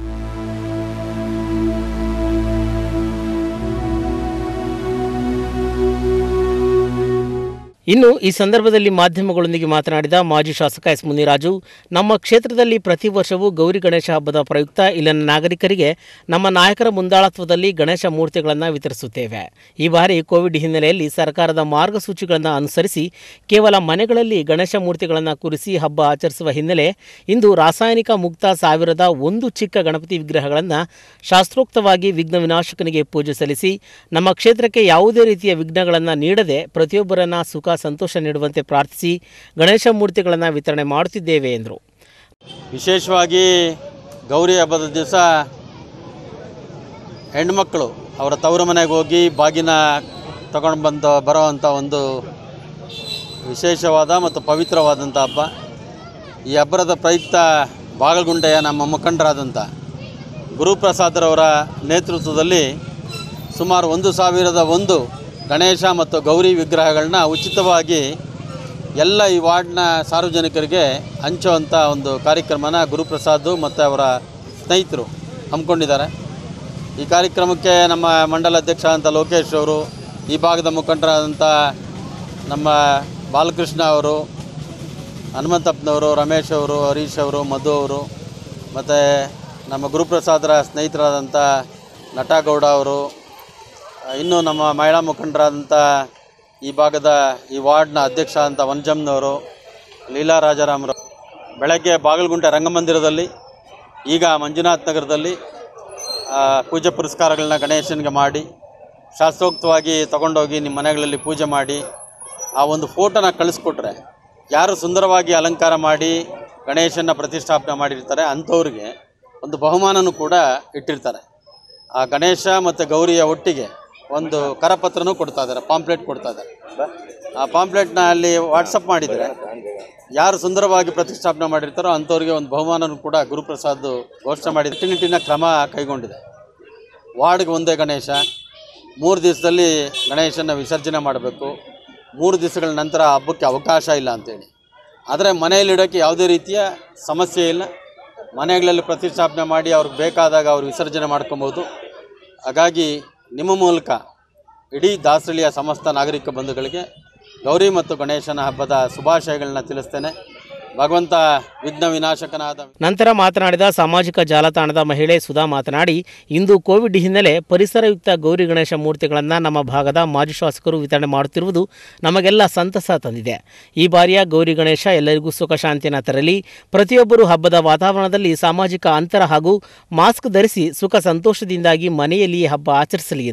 ಇನ್ನು ಈ ಸಂದರ್ಭದಲ್ಲಿ ಮಾಧ್ಯಮಗಳೊಂದಿಗೆ ಮಾತನಾಡಿದ ಮಾಜಿ ಶಾಸಕ ಎಸ್ ಮುನಿರಾಜು ನಮ್ಮ ಕ್ಷೇತ್ರದಲ್ಲಿ ಪ್ರತಿ ವರ್ಷವೂ ಗೌರಿ ಗಣೇಶ ಹಬ್ಬದ ಪ್ರಯುಕ್ತ ಇಲ್ಲಿನ ನಾಗರಿಕರಿಗೆ ನಮ್ಮ ನಾಯಕರ ಮುಂದಾಳತ್ವದಲ್ಲಿ ಗಣೇಶ ಮೂರ್ತಿಗಳನ್ನು ವಿತರಿಸುತ್ತೇವೆ ಈ ಬಾರಿ ಕೋವಿಡ್ ಹಿನ್ನೆಲೆಯಲ್ಲಿ ಸರ್ಕಾರದ ಮಾರ್ಗಸೂಚಿಗಳನ್ನು ಅನುಸರಿಸಿ ಕೇವಲ ಮನೆಗಳಲ್ಲಿ ಗಣೇಶ ಮೂರ್ತಿಗಳನ್ನು ಕೂರಿಸಿ ಹಬ್ಬ ಆಚರಿಸುವ ಹಿನ್ನೆಲೆ ಇಂದು ರಾಸಾಯನಿಕ ಮುಕ್ತ ಸಾವಿರದ ಒಂದು ಚಿಕ್ಕ ಗಣಪತಿ ವಿಗ್ರಹಗಳನ್ನು ಶಾಸ್ತ್ರೋಕ್ತವಾಗಿ ವಿಘ್ನ ವಿನಾಶಕನಿಗೆ ಪೂಜೆ ಸಲ್ಲಿಸಿ ನಮ್ಮ ಕ್ಷೇತ್ರಕ್ಕೆ ಯಾವುದೇ ರೀತಿಯ ವಿಘ್ನಗಳನ್ನು ನೀಡದೆ ಪ್ರತಿಯೊಬ್ಬರನ್ನ ಸುಖ ಸಂತೋಷ ನೀಡುವಂತೆ ಪ್ರಾರ್ಥಿಸಿ ಗಣೇಶ ಮೂರ್ತಿಗಳನ್ನು ವಿತರಣೆ ಮಾಡುತ್ತಿದ್ದೇವೆ ಎಂದರು
ವಿಶೇಷವಾಗಿ ಗೌರಿ ಹಬ್ಬದ ದಿವಸ ಹೆಣ್ಮಕ್ಳು ಅವರ ತವರು ಮನೆಗೆ ಹೋಗಿ ಬಾಗಿನ ತಗೊಂಡು ಬಂದು ಬರೋವಂಥ ಒಂದು ವಿಶೇಷವಾದ ಮತ್ತು ಪವಿತ್ರವಾದಂಥ ಹಬ್ಬ ಈ ಹಬ್ಬದ ಪ್ರಯುಕ್ತ ಬಾಗಲಗುಂಟೆಯ ನಮ್ಮ ಮುಖಂಡರಾದಂಥ ಗುರುಪ್ರಸಾದರವರ ನೇತೃತ್ವದಲ್ಲಿ ಸುಮಾರು ಒಂದು ಸಾವಿರದ ಒಂದು ಗಣೇಶ ಮತ್ತು ಗೌರಿ ವಿಗ್ರಹಗಳನ್ನ ಉಚಿತವಾಗಿ ಎಲ್ಲ ಈ ವಾರ್ಡ್ನ ಸಾರ್ವಜನಿಕರಿಗೆ ಹಂಚುವಂಥ ಒಂದು ಕಾರ್ಯಕ್ರಮನ ಗುರುಪ್ರಸಾದ್ ಮತ್ತು ಅವರ ಸ್ನೇಹಿತರು ಹಮ್ಮಿಕೊಂಡಿದ್ದಾರೆ ಈ ಕಾರ್ಯಕ್ರಮಕ್ಕೆ ನಮ್ಮ ಮಂಡಲ ಅಧ್ಯಕ್ಷ ಅಂತ ಲೋಕೇಶ್ ಅವರು ಈ ಭಾಗದ ಮುಖಂಡರಾದಂಥ ನಮ್ಮ ಬಾಲಕೃಷ್ಣ ಅವರು ಹನುಮಂತಪ್ಪನವರು ರಮೇಶ್ ಅವರು ಹರೀಶ್ ಅವರು ಮಧು ಅವರು ಮತ್ತು ನಮ್ಮ ಗುರುಪ್ರಸಾದರ ಸ್ನೇಹಿತರಾದಂಥ ನಟಗೌಡ ಅವರು ಇನ್ನು ನಮ್ಮ ಮಹಿಳಾ ಮುಖಂಡರಾದಂಥ ಈ ಭಾಗದ ಈ ವಾರ್ಡ್ನ ಅಧ್ಯಕ್ಷ ಅಂತ ವನಜಮ್ನವರು ಲೀಲಾ ರಾಜಾರಾಮರು ಬೆಳಗ್ಗೆ ಬಾಗಲಗುಂಟೆ ರಂಗಮಂದಿರದಲ್ಲಿ ಈಗ ಮಂಜುನಾಥ್ ನಗರದಲ್ಲಿ ಆ, ಪೂಜೆ ಪುರಸ್ಕಾರಗಳನ್ನ ಗಣೇಶನಿಗೆ ಮಾಡಿ ಶಾಸ್ತ್ರೋಕ್ತವಾಗಿ ತಗೊಂಡೋಗಿ ನಿಮ್ಮ ಮನೆಗಳಲ್ಲಿ ಪೂಜೆ ಮಾಡಿ ಆ ಒಂದು ಫೋಟೋನ ಕಳಿಸ್ಕೊಟ್ರೆ ಯಾರು ಸುಂದರವಾಗಿ ಅಲಂಕಾರ ಮಾಡಿ ಗಣೇಶನ ಪ್ರತಿಷ್ಠಾಪನೆ ಮಾಡಿರ್ತಾರೆ ಅಂಥವ್ರಿಗೆ ಒಂದು ಬಹುಮಾನನೂ ಕೂಡ ಇಟ್ಟಿರ್ತಾರೆ ಆ ಗಣೇಶ ಮತ್ತು ಗೌರಿಯ ಒಟ್ಟಿಗೆ ಒಂದು ಕರಪತ್ರನೂ ಕೊಡ್ತಾ ಇದ್ದಾರೆ ಪಾಂಪ್ಲೆಟ್ ಕೊಡ್ತಾ ಇದ್ದಾರೆ ಆ ಪಾಂಪ್ಲೆಟ್ನ ಅಲ್ಲಿ ವಾಟ್ಸಪ್ ಮಾಡಿದರೆ ಯಾರು ಸುಂದರವಾಗಿ ಪ್ರತಿಷ್ಠಾಪನೆ ಮಾಡಿರ್ತಾರೋ ಅಂಥವ್ರಿಗೆ ಒಂದು ಬಹುಮಾನನೂ ಕೂಡ ಗುರುಪ್ರಸಾದ್ ಘೋಷಣೆ ಮಾಡಿ ಕಟ್ಟುನಿಟ್ಟಿನ ಕ್ರಮ ಕೈಗೊಂಡಿದೆ ವಾರ್ಡ್ಗೆ ಒಂದೇ ಗಣೇಶ ಮೂರು ದಿವಸದಲ್ಲಿ ಗಣೇಶನ ವಿಸರ್ಜನೆ ಮಾಡಬೇಕು ಮೂರು ದಿವಸಗಳ ನಂತರ ಹಬ್ಬಕ್ಕೆ ಅವಕಾಶ ಇಲ್ಲ ಅಂತೇಳಿ ಆದರೆ ಮನೆಯಲ್ಲಿಡೋಕ್ಕೆ ಯಾವುದೇ ರೀತಿಯ ಸಮಸ್ಯೆ ಇಲ್ಲ ಮನೆಗಳಲ್ಲಿ ಪ್ರತಿಷ್ಠಾಪನೆ ಮಾಡಿ ಅವ್ರಿಗೆ ಬೇಕಾದಾಗ ಅವ್ರು ವಿಸರ್ಜನೆ ಮಾಡ್ಕೊಬೋದು ಹಾಗಾಗಿ ನಿಮ್ಮ ಮೂಲಕ ಇಡೀ ದಾಸರಳ್ಳಿಯ ಸಮಸ್ತ ನಾಗರಿಕ ಬಂಧುಗಳಿಗೆ ಗೌರಿ ಮತ್ತು ಗಣೇಶನ ಹಬ್ಬದ ಶುಭಾಶಯಗಳನ್ನ ತಿಳಿಸ್ತೇನೆ ಭಗವಂತ ವಿಘ್ನ ವಿನಾಶಕನಾದ
ನಂತರ ಮಾತನಾಡಿದ ಸಾಮಾಜಿಕ ಜಾಲತಾಣದ ಮಹಿಳೆ ಸುಧಾ ಮಾತನಾಡಿ ಇಂದು ಕೋವಿಡ್ ಹಿನ್ನೆಲೆ ಪರಿಸರಯುಕ್ತ ಗೌರಿ ಗಣೇಶ ಮೂರ್ತಿಗಳನ್ನು ನಮ್ಮ ಭಾಗದ ಮಾಜಿ ಶಾಸಕರು ವಿತರಣೆ ಮಾಡುತ್ತಿರುವುದು ನಮಗೆಲ್ಲ ಸಂತಸ ತಂದಿದೆ ಈ ಬಾರಿಯ ಗೌರಿ ಗಣೇಶ ಎಲ್ಲರಿಗೂ ಸುಖ ಶಾಂತಿಯನ್ನು ತರಲಿ ಪ್ರತಿಯೊಬ್ಬರು ಹಬ್ಬದ ವಾತಾವರಣದಲ್ಲಿ ಸಾಮಾಜಿಕ ಅಂತರ ಹಾಗೂ ಮಾಸ್ಕ್ ಧರಿಸಿ ಸುಖ ಸಂತೋಷದಿಂದಾಗಿ ಮನೆಯಲ್ಲಿಯೇ ಹಬ್ಬ ಆಚರಿಸಲಿ ಎಂದರು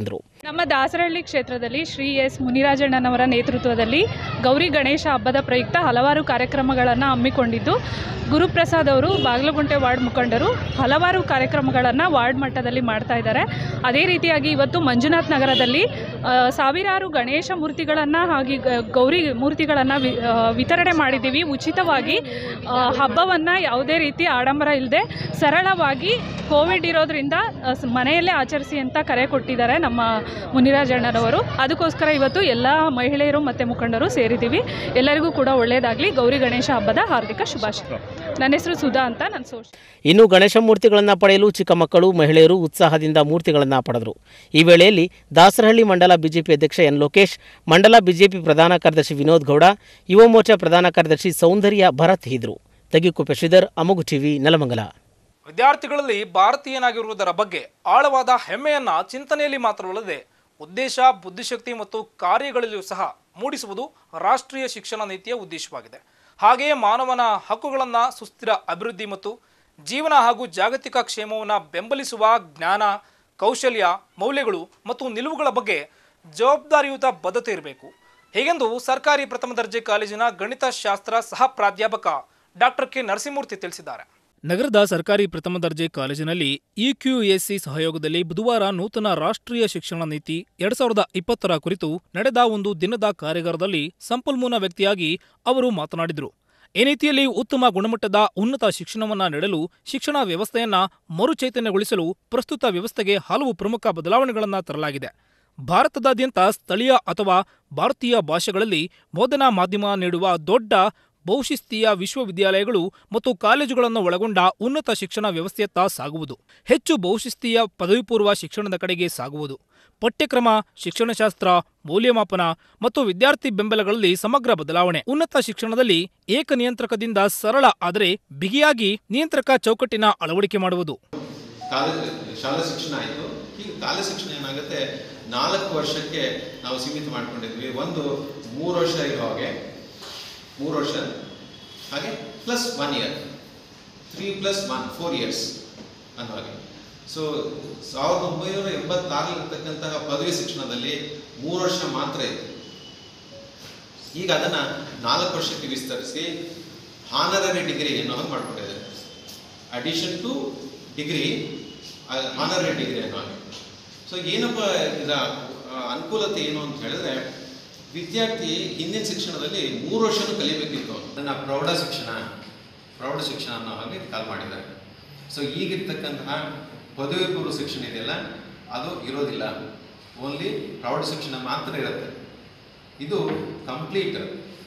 ನಮ್ಮ ದಾಸರಹಳ್ಳಿ ಕ್ಷೇತ್ರದಲ್ಲಿ ಶ್ರೀ ಎಸ್ ಮುನಿರಾಜಣ್ಣನವರ ನೇತೃತ್ವದಲ್ಲಿ ಗೌರಿ ಗಣೇಶ ಹಬ್ಬದ ಪ್ರಯುಕ್ತ ಹಲವಾರು ಕಾರ್ಯಕ್ರಮಗಳನ್ನು ಹಮ್ಮಿಕೊಂಡಿದ್ದು ಗುರುಪ್ರಸಾದ್ ಅವರು ಬಾಗಲಗುಂಟೆ ವಾರ್ಡ್ ಮುಖಂಡರು ಹಲವಾರು ಕಾರ್ಯಕ್ರಮಗಳನ್ನು ವಾರ್ಡ್ ಮಟ್ಟದಲ್ಲಿ ಮಾಡ್ತಾ ಇದ್ದಾರೆ ಅದೇ ರೀತಿಯಾಗಿ ಇವತ್ತು ಮಂಜುನಾಥ್ ನಗರದಲ್ಲಿ ಆ, ಸಾವಿರಾರು ಗಣೇಶ ಮೂರ್ತಿಗಳನ್ನು ಹಾಗೆ ಗ- ಗೌರಿ ಮೂರ್ತಿಗಳನ್ನು ವಿ ಆ, ವಿತರಣೆ ಮಾಡಿದ್ದೀವಿ ಉಚಿತವಾಗಿ ಹಬ್ಬವನ್ನು ಯಾವುದೇ ರೀತಿ ಆಡಂಬರ ಇಲ್ಲದೆ ಸರಳವಾಗಿ ಕೋವಿಡ್ ಇರೋದ್ರಿಂದ ಆ, ಸ್- ಮನೆಯಲ್ಲೇ ಆಚರಿಸಿ ಅಂತ ಕರೆ ಕೊಟ್ಟಿದ್ದಾರೆ ನಮ್ಮ ಮುನಿರಾಜಣ್ಣನವರು ಅದಕ್ಕೋಸ್ಕರ ಇವತ್ತು ಎಲ್ಲ ಮಹಿಳೆಯರು ಮತ್ತು ಮುಖಂಡರು ಸೇರಿದ್ದೀವಿ ಎಲ್ಲರಿಗೂ ಕೂಡ ಒಳ್ಳೆಯದಾಗಲಿ ಗೌರಿ ಗಣೇಶ ಹಬ್ಬದ ಹಾರ್ದಿಕ ಶುಭಾಶಯ ನನ್ನ ಹೆಸರು ಸುಧಾ ಅಂತ ನನ್ನ ಸೋಷ
ಇನ್ನು ಗಣೇಶ ಮೂರ್ತಿಗಳನ್ನು ಪಡೆಯಲು ಚಿಕ್ಕ ಮಕ್ಕಳು ಮಹಿಳೆಯರು ಉತ್ಸಾಹದಿಂದ ಮೂರ್ತಿಗಳನ್ನು ಪಡೆದರು ಈ ವೇಳೆಯಲ್ಲಿ ದಾಸರಹಳ್ಳಿ ಮಂಡಲ ಬಿಜೆಪಿ ಅಧ್ಯಕ್ಷ ಎನ್ ಲೋಕೇಶ್ ಮಂಡಲ ಬಿಜೆಪಿ ಪ್ರಧಾನ ಕಾರ್ಯದರ್ಶಿ ವಿನೋದ್ ಗೌಡ ಯುವ ಮೋರ್ಚಾ ಪ್ರಧಾನ ಕಾರ್ಯದರ್ಶಿ ಸೌಂದರ್ಯ ಭರತ್ ಇದ್ರು ತಗಿಕುಪ್ಪೆ ಶ್ರೀಧರ್ ಅಮುಗು ಟಿವಿ ನೆಲಮಂಗಲ
ವಿದ್ಯಾರ್ಥಿಗಳಲ್ಲಿ ಭಾರತೀಯನಾಗಿರುವುದರ ಬಗ್ಗೆ ಆಳವಾದ ಹೆಮ್ಮೆಯನ್ನ ಚಿಂತನೆಯಲ್ಲಿ ಮಾತ್ರವಲ್ಲದೆ ಉದ್ದೇಶ ಬುದ್ಧಿಶಕ್ತಿ ಮತ್ತು ಕಾರ್ಯಗಳಲ್ಲಿಯೂ ಸಹ ಮೂಡಿಸುವುದು ರಾಷ್ಟ್ರೀಯ ಶಿಕ್ಷಣ ನೀತಿಯ ಉದ್ದೇಶವಾಗಿದೆ ಹಾಗೆಯೇ ಮಾನವನ ಹಕ್ಕುಗಳನ್ನು ಸುಸ್ಥಿರ ಅಭಿವೃದ್ಧಿ ಮತ್ತು ಜೀವನ ಹಾಗೂ ಜಾಗತಿಕ ಕ್ಷೇಮವನ್ನು ಬೆಂಬಲಿಸುವ ಜ್ಞಾನ ಕೌಶಲ್ಯ ಮೌಲ್ಯಗಳು ಮತ್ತು ನಿಲುವುಗಳ ಬಗ್ಗೆ ಜವಾಬ್ದಾರಿಯುತ ಬದ್ಧತೆ ಇರಬೇಕು ಹೀಗೆಂದು ಸರ್ಕಾರಿ ಪ್ರಥಮ ದರ್ಜೆ ಕಾಲೇಜಿನ ಗಣಿತಶಾಸ್ತ್ರ ಸಹ ಪ್ರಾಧ್ಯಾಪಕ ಡಾಕ್ಟರ್ ಕೆ ನರಸಿಂಹಮೂರ್ತಿ ತಿಳಿಸಿದ್ದಾರೆ ನಗರದ ಸರ್ಕಾರಿ ಪ್ರಥಮ ದರ್ಜೆ ಕಾಲೇಜಿನಲ್ಲಿ ಇಕ್ಯುಎಸ್ಸಿ ಸಹಯೋಗದಲ್ಲಿ ಬುಧವಾರ ನೂತನ ರಾಷ್ಟ್ರೀಯ ಶಿಕ್ಷಣ ನೀತಿ ಎರಡ್ ಸಾವಿರದ ಇಪ್ಪತ್ತರ ಕುರಿತು ನಡೆದ ಒಂದು ದಿನದ ಕಾರ್ಯಾಗಾರದಲ್ಲಿ ಸಂಪನ್ಮೂಲ ವ್ಯಕ್ತಿಯಾಗಿ ಅವರು ಮಾತನಾಡಿದರು ಈ ನೀತಿಯಲ್ಲಿ ಉತ್ತಮ ಗುಣಮಟ್ಟದ ಉನ್ನತ ಶಿಕ್ಷಣವನ್ನ ನೀಡಲು ಶಿಕ್ಷಣ ವ್ಯವಸ್ಥೆಯನ್ನ ಮರುಚೈತನ್ಯಗೊಳಿಸಲು ಪ್ರಸ್ತುತ ವ್ಯವಸ್ಥೆಗೆ ಹಲವು ಪ್ರಮುಖ ಬದಲಾವಣೆಗಳನ್ನು ತರಲಾಗಿದೆ ಭಾರತದಾದ್ಯಂತ ಸ್ಥಳೀಯ ಅಥವಾ ಭಾರತೀಯ ಭಾಷೆಗಳಲ್ಲಿ ಬೋಧನಾ ಮಾಧ್ಯಮ ನೀಡುವ ದೊಡ್ಡ ಬಹುಶಿಸ್ತೀಯ ವಿಶ್ವವಿದ್ಯಾಲಯಗಳು ಮತ್ತು ಕಾಲೇಜುಗಳನ್ನು ಒಳಗೊಂಡ ಉನ್ನತ ಶಿಕ್ಷಣ ವ್ಯವಸ್ಥೆಯತ್ತ ಸಾಗುವುದು ಹೆಚ್ಚು ಬಹುಶಿಸ್ತೀಯ ಪದವಿ ಪೂರ್ವ ಶಿಕ್ಷಣದ ಕಡೆಗೆ ಸಾಗುವುದು ಪಠ್ಯಕ್ರಮ ಶಿಕ್ಷಣಶಾಸ್ತ್ರ ಮೌಲ್ಯಮಾಪನ ಮತ್ತು ವಿದ್ಯಾರ್ಥಿ ಬೆಂಬಲಗಳಲ್ಲಿ ಸಮಗ್ರ ಬದಲಾವಣೆ ಉನ್ನತ ಶಿಕ್ಷಣದಲ್ಲಿ ಏಕ ನಿಯಂತ್ರಕದಿಂದ ಸರಳ ಆದರೆ ಬಿಗಿಯಾಗಿ ನಿಯಂತ್ರಕ ಚೌಕಟ್ಟಿನ ಅಳವಡಿಕೆ ಮಾಡುವುದು
ಕಾಲೇಜ್ ಶಾಲಾ ಶಿಕ್ಷಣ ಆಯಿತು ಈಗ ಕಾಲೇಜ್ ಶಿಕ್ಷಣ ಏನಾಗುತ್ತೆ ನಾಲ್ಕು ವರ್ಷಕ್ಕೆ ನಾವು ಸೀಮಿತ ಮಾಡ್ಕೊಂಡಿದ್ವಿ ಒಂದು ಮೂರು ವರ್ಷ ಇರೋ ಹಾಗೆ ಮೂರು ವರ್ಷ ಹಾಗೆ plus one year three plus one four years ಅನ್ನೋ ಹಾಗೆ ಸೊ ಸಾವಿರದ ಒಂಬೈನೂರ ಎಂಬತ್ತಾರಲ್ಲಿರ್ತಕ್ಕಂತಹ ಪದವಿ ಶಿಕ್ಷಣದಲ್ಲಿ ಮೂರು ವರ್ಷ ಮಾತ್ರ ಇತ್ತು ಈಗ ಅದನ್ನು ನಾಲ್ಕು ವರ್ಷಕ್ಕೆ ವಿಸ್ತರಿಸಿ ಹಾನರರಿ ಡಿಗ್ರಿ ಅನ್ನೋ ಹಾಗೆ ಮಾಡ್ಕೊಂಡಿದ್ದಾರೆ addition to degree honorary degree ಅನ್ನೋ ಹಾಗೆ ಸೊ ಏನಪ್ಪ ಇದರ ಆ, ಅನುಕೂಲತೆ ಏನು ಅಂತ ಹೇಳಿದ್ರೆ ವಿದ್ಯಾರ್ಥಿ ಹಿಂದಿನ ಶಿಕ್ಷಣದಲ್ಲಿ ಮೂರು ವರ್ಷನೂ ಕಲಿಬೇಕಿತ್ತು ಅವ್ನು. ಅದನ್ನ ಪ್ರೌಢ ಶಿಕ್ಷಣ ಪ್ರೌಢ ಶಿಕ್ಷಣ ಅನ್ನೋ ಹಾಗೆ ಕಾಲ್ ಮಾಡಿದ್ದಾರೆ ಸೊ ಈಗಿರ್ತಕ್ಕಂತಹ ಪದವಿ ಪೂರ್ವ ಶಿಕ್ಷಣ ಇದೆಯಲ್ಲ ಅದು ಇರೋದಿಲ್ಲ ಓನ್ಲಿ ಪ್ರೌಢ ಶಿಕ್ಷಣ ಮಾತ್ರ ಇರುತ್ತೆ ಇದು ಕಂಪ್ಲೀಟ್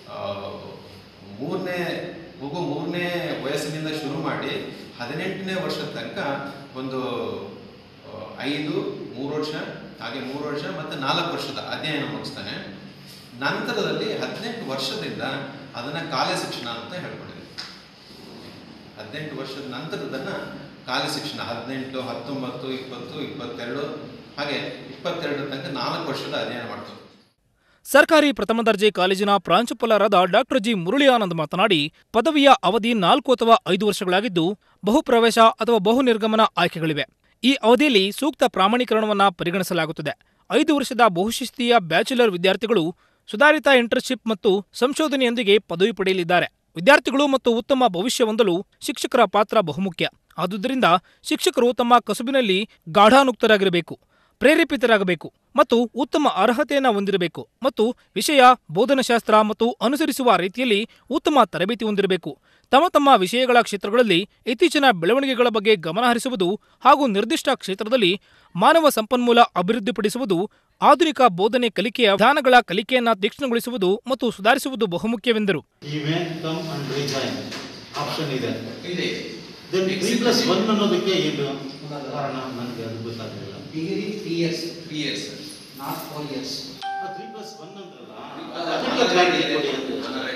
ಮೂರನೇ ಮಗು ಮೂರನೇ ವಯಸ್ಸಿನಿಂದ ಶುರು ಮಾಡಿ ಹದಿನೆಂಟನೇ ವರ್ಷದ ತನಕ ಒಂದು ಆ, ಐದು ಮೂರು ವರ್ಷ ಹಾಗೆ ಮೂರು ವರ್ಷ ಮತ್ತು ನಾಲ್ಕು ವರ್ಷದ ಅಧ್ಯಯನ ಮುಗಿಸ್ತಾನೆ ನಂತರದಲ್ಲಿ ಹದಿನೆಂಟು ವರ್ಷದಿಂದ ಅದನ್ನು ಕಾಲೇಜ್ ಶಿಕ್ಷಣ ಅಂತ ಹೇಳ್ಕೊಂಡಿದೆ ಹದಿನೆಂಟು ವರ್ಷದ ನಂತರದನ್ನ ಕಾಲೇಜ್ ಶಿಕ್ಷಣ ಹದಿನೆಂಟು ಹತ್ತೊಂಬತ್ತು ಇಪ್ಪತ್ತು ಇಪ್ಪತ್ತೆರಡು ಹಾಗೆ ಇಪ್ಪತ್ತೆರಡು ತನಕ ನಾಲ್ಕು ವರ್ಷದ ಅಧ್ಯಯನ ಮಾಡ್ತಾರೆ
ಸರ್ಕಾರಿ ಪ್ರಥಮ ದರ್ಜೆ ಕಾಲೇಜಿನ ಪ್ರಾಂಶುಪಾಲರಾದ ಡಾಕ್ಟರ್ ಜಿ ಮುರಳಿ ಆನಂದ್ ಮಾತನಾಡಿ ಪದವಿಯ ಅವಧಿ ನಾಲ್ಕು ಅಥವಾ ಐದು ವರ್ಷಗಳಾಗಿದ್ದು ಬಹುಪ್ರವೇಶ ಅಥವಾ ಬಹು ನಿರ್ಗಮನ ಆಯ್ಕೆಗಳಿವೆ ಈ ಅವಧಿಯಲ್ಲಿ ಸೂಕ್ತ ಪ್ರಾಮಾಣೀಕರಣವನ್ನು ಪರಿಗಣಿಸಲಾಗುತ್ತದೆ ಐದು ವರ್ಷದ ಬಹುಶಿಸ್ತೀಯ ಬ್ಯಾಚುಲರ್ ವಿದ್ಯಾರ್ಥಿಗಳು ಸುಧಾರಿತ ಇಂಟರ್ನ್ಶಿಪ್ ಮತ್ತು ಸಂಶೋಧನೆಯೊಂದಿಗೆ ಪದವಿ ಪಡೆಯಲಿದ್ದಾರೆ ವಿದ್ಯಾರ್ಥಿಗಳು ಮತ್ತು ಉತ್ತಮ ಭವಿಷ್ಯ ಹೊಂದಲು ಶಿಕ್ಷಕರ ಪಾತ್ರ ಬಹುಮುಖ್ಯ ಆದುದರಿಂದ ಶಿಕ್ಷಕರು ತಮ್ಮ ಕಸುಬಿನಲ್ಲಿ ಗಾಢಾನುಕ್ತರಾಗಿರಬೇಕು ಪ್ರೇರೇಪಿತರಾಗಬೇಕು ಮತ್ತು ಉತ್ತಮ ಅರ್ಹತೆಯನ್ನು ಹೊಂದಿರಬೇಕು ಮತ್ತು ವಿಷಯ ಬೋಧನಶಾಸ್ತ್ರ ಮತ್ತು ಅನುಸರಿಸುವ ರೀತಿಯಲ್ಲಿ ಉತ್ತಮ ತರಬೇತಿ ಹೊಂದಿರಬೇಕು ತಮ್ಮ ತಮ್ಮ ವಿಷಯಗಳ ಕ್ಷೇತ್ರಗಳಲ್ಲಿ ಇತ್ತೀಚಿನ ಬೆಳವಣಿಗೆಗಳ ಬಗ್ಗೆ ಗಮನಹರಿಸುವುದು ಹಾಗೂ ನಿರ್ದಿಷ್ಟ ಕ್ಷೇತ್ರದಲ್ಲಿ ಮಾನವ ಸಂಪನ್ಮೂಲ ಅಭಿವೃದ್ಧಿಪಡಿಸುವುದು ಆಧುನಿಕ ಬೋಧನೆ ಕಲಿಕೆಯ ವಿಧಾನಗಳ ಕಲಿಕೆಯನ್ನು ತೀಕ್ಷ್ಣಗೊಳಿಸುವುದು ಮತ್ತು ಸುಧಾರಿಸುವುದು ಬಹುಮುಖ್ಯವೆಂದರು
event come and resign option ಇದೆ ದೆನ್ ತ್ರೀ ಪ್ಲಸ್ ಒನ್ ಅನ್ನೋದಕ್ಕೆ ಏನು ಕಾರಣ ನನಗೆ ಅದು ಗೊತ್ತಾಗಲಿಲ್ಲ
degree three years three years not four years
three plus one ಅಂದ್ರಲ್ಲ ಅದಕ್ಕೆ clarity ಕೊಡಿ ಅಂತ.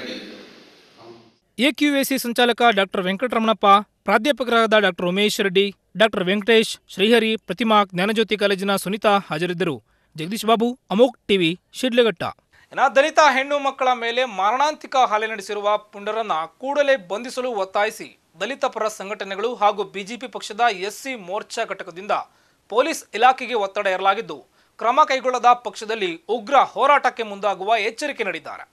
ಎಕ್ಯುಎಸಿ ಸಂಚಾಲಕ ಡಾಕ್ಟರ್ ವೆಂಕಟರಮಣಪ್ಪ ಪ್ರಾಧ್ಯಾಪಕರಾದ ಡಾಕ್ಟರ್ ಉಮೇಶ್ ರೆಡ್ಡಿ ಡಾಕ್ಟರ್ ವೆಂಕಟೇಶ್ ಶ್ರೀಹರಿ ಪ್ರತಿಮಾ ಜ್ಞಾನಜ್ಯೋತಿ ಕಾಲೇಜಿನ ಸುನೀತಾ ಹಾಜರಿದ್ದರು ಜಗದೀಶ್ ಬಾಬು ಅಮೋಕ್ ಟಿವಿ ಶಿಡ್ಲಘಟ್ಟ ಇನ್ನು ದಲಿತ ಹೆಣ್ಣು ಮಕ್ಕಳ ಮೇಲೆ ಮಾರಣಾಂತಿಕ ಹಲ್ಲೆ ನಡೆಸಿರುವ ಪುಂಡರನ್ನ ಕೂಡಲೇ ಬಂಧಿಸಲು ಒತ್ತಾಯಿಸಿ ದಲಿತ ಪರ ಸಂಘಟನೆಗಳು ಹಾಗೂ ಬಿಜೆಪಿ ಪಕ್ಷದ ಎಸ್ಸಿ ಮೋರ್ಚಾ ಘಟಕದಿಂದ ಪೊಲೀಸ್ ಇಲಾಖೆಗೆ ಒತ್ತಡ ಏರಲಾಗಿದ್ದು ಕ್ರಮ ಕೈಗೊಳ್ಳದ ಪಕ್ಷದಲ್ಲಿ ಉಗ್ರ ಹೋರಾಟಕ್ಕೆ ಮುಂದಾಗುವ ಎಚ್ಚರಿಕೆ ನೀಡಿದ್ದಾರೆ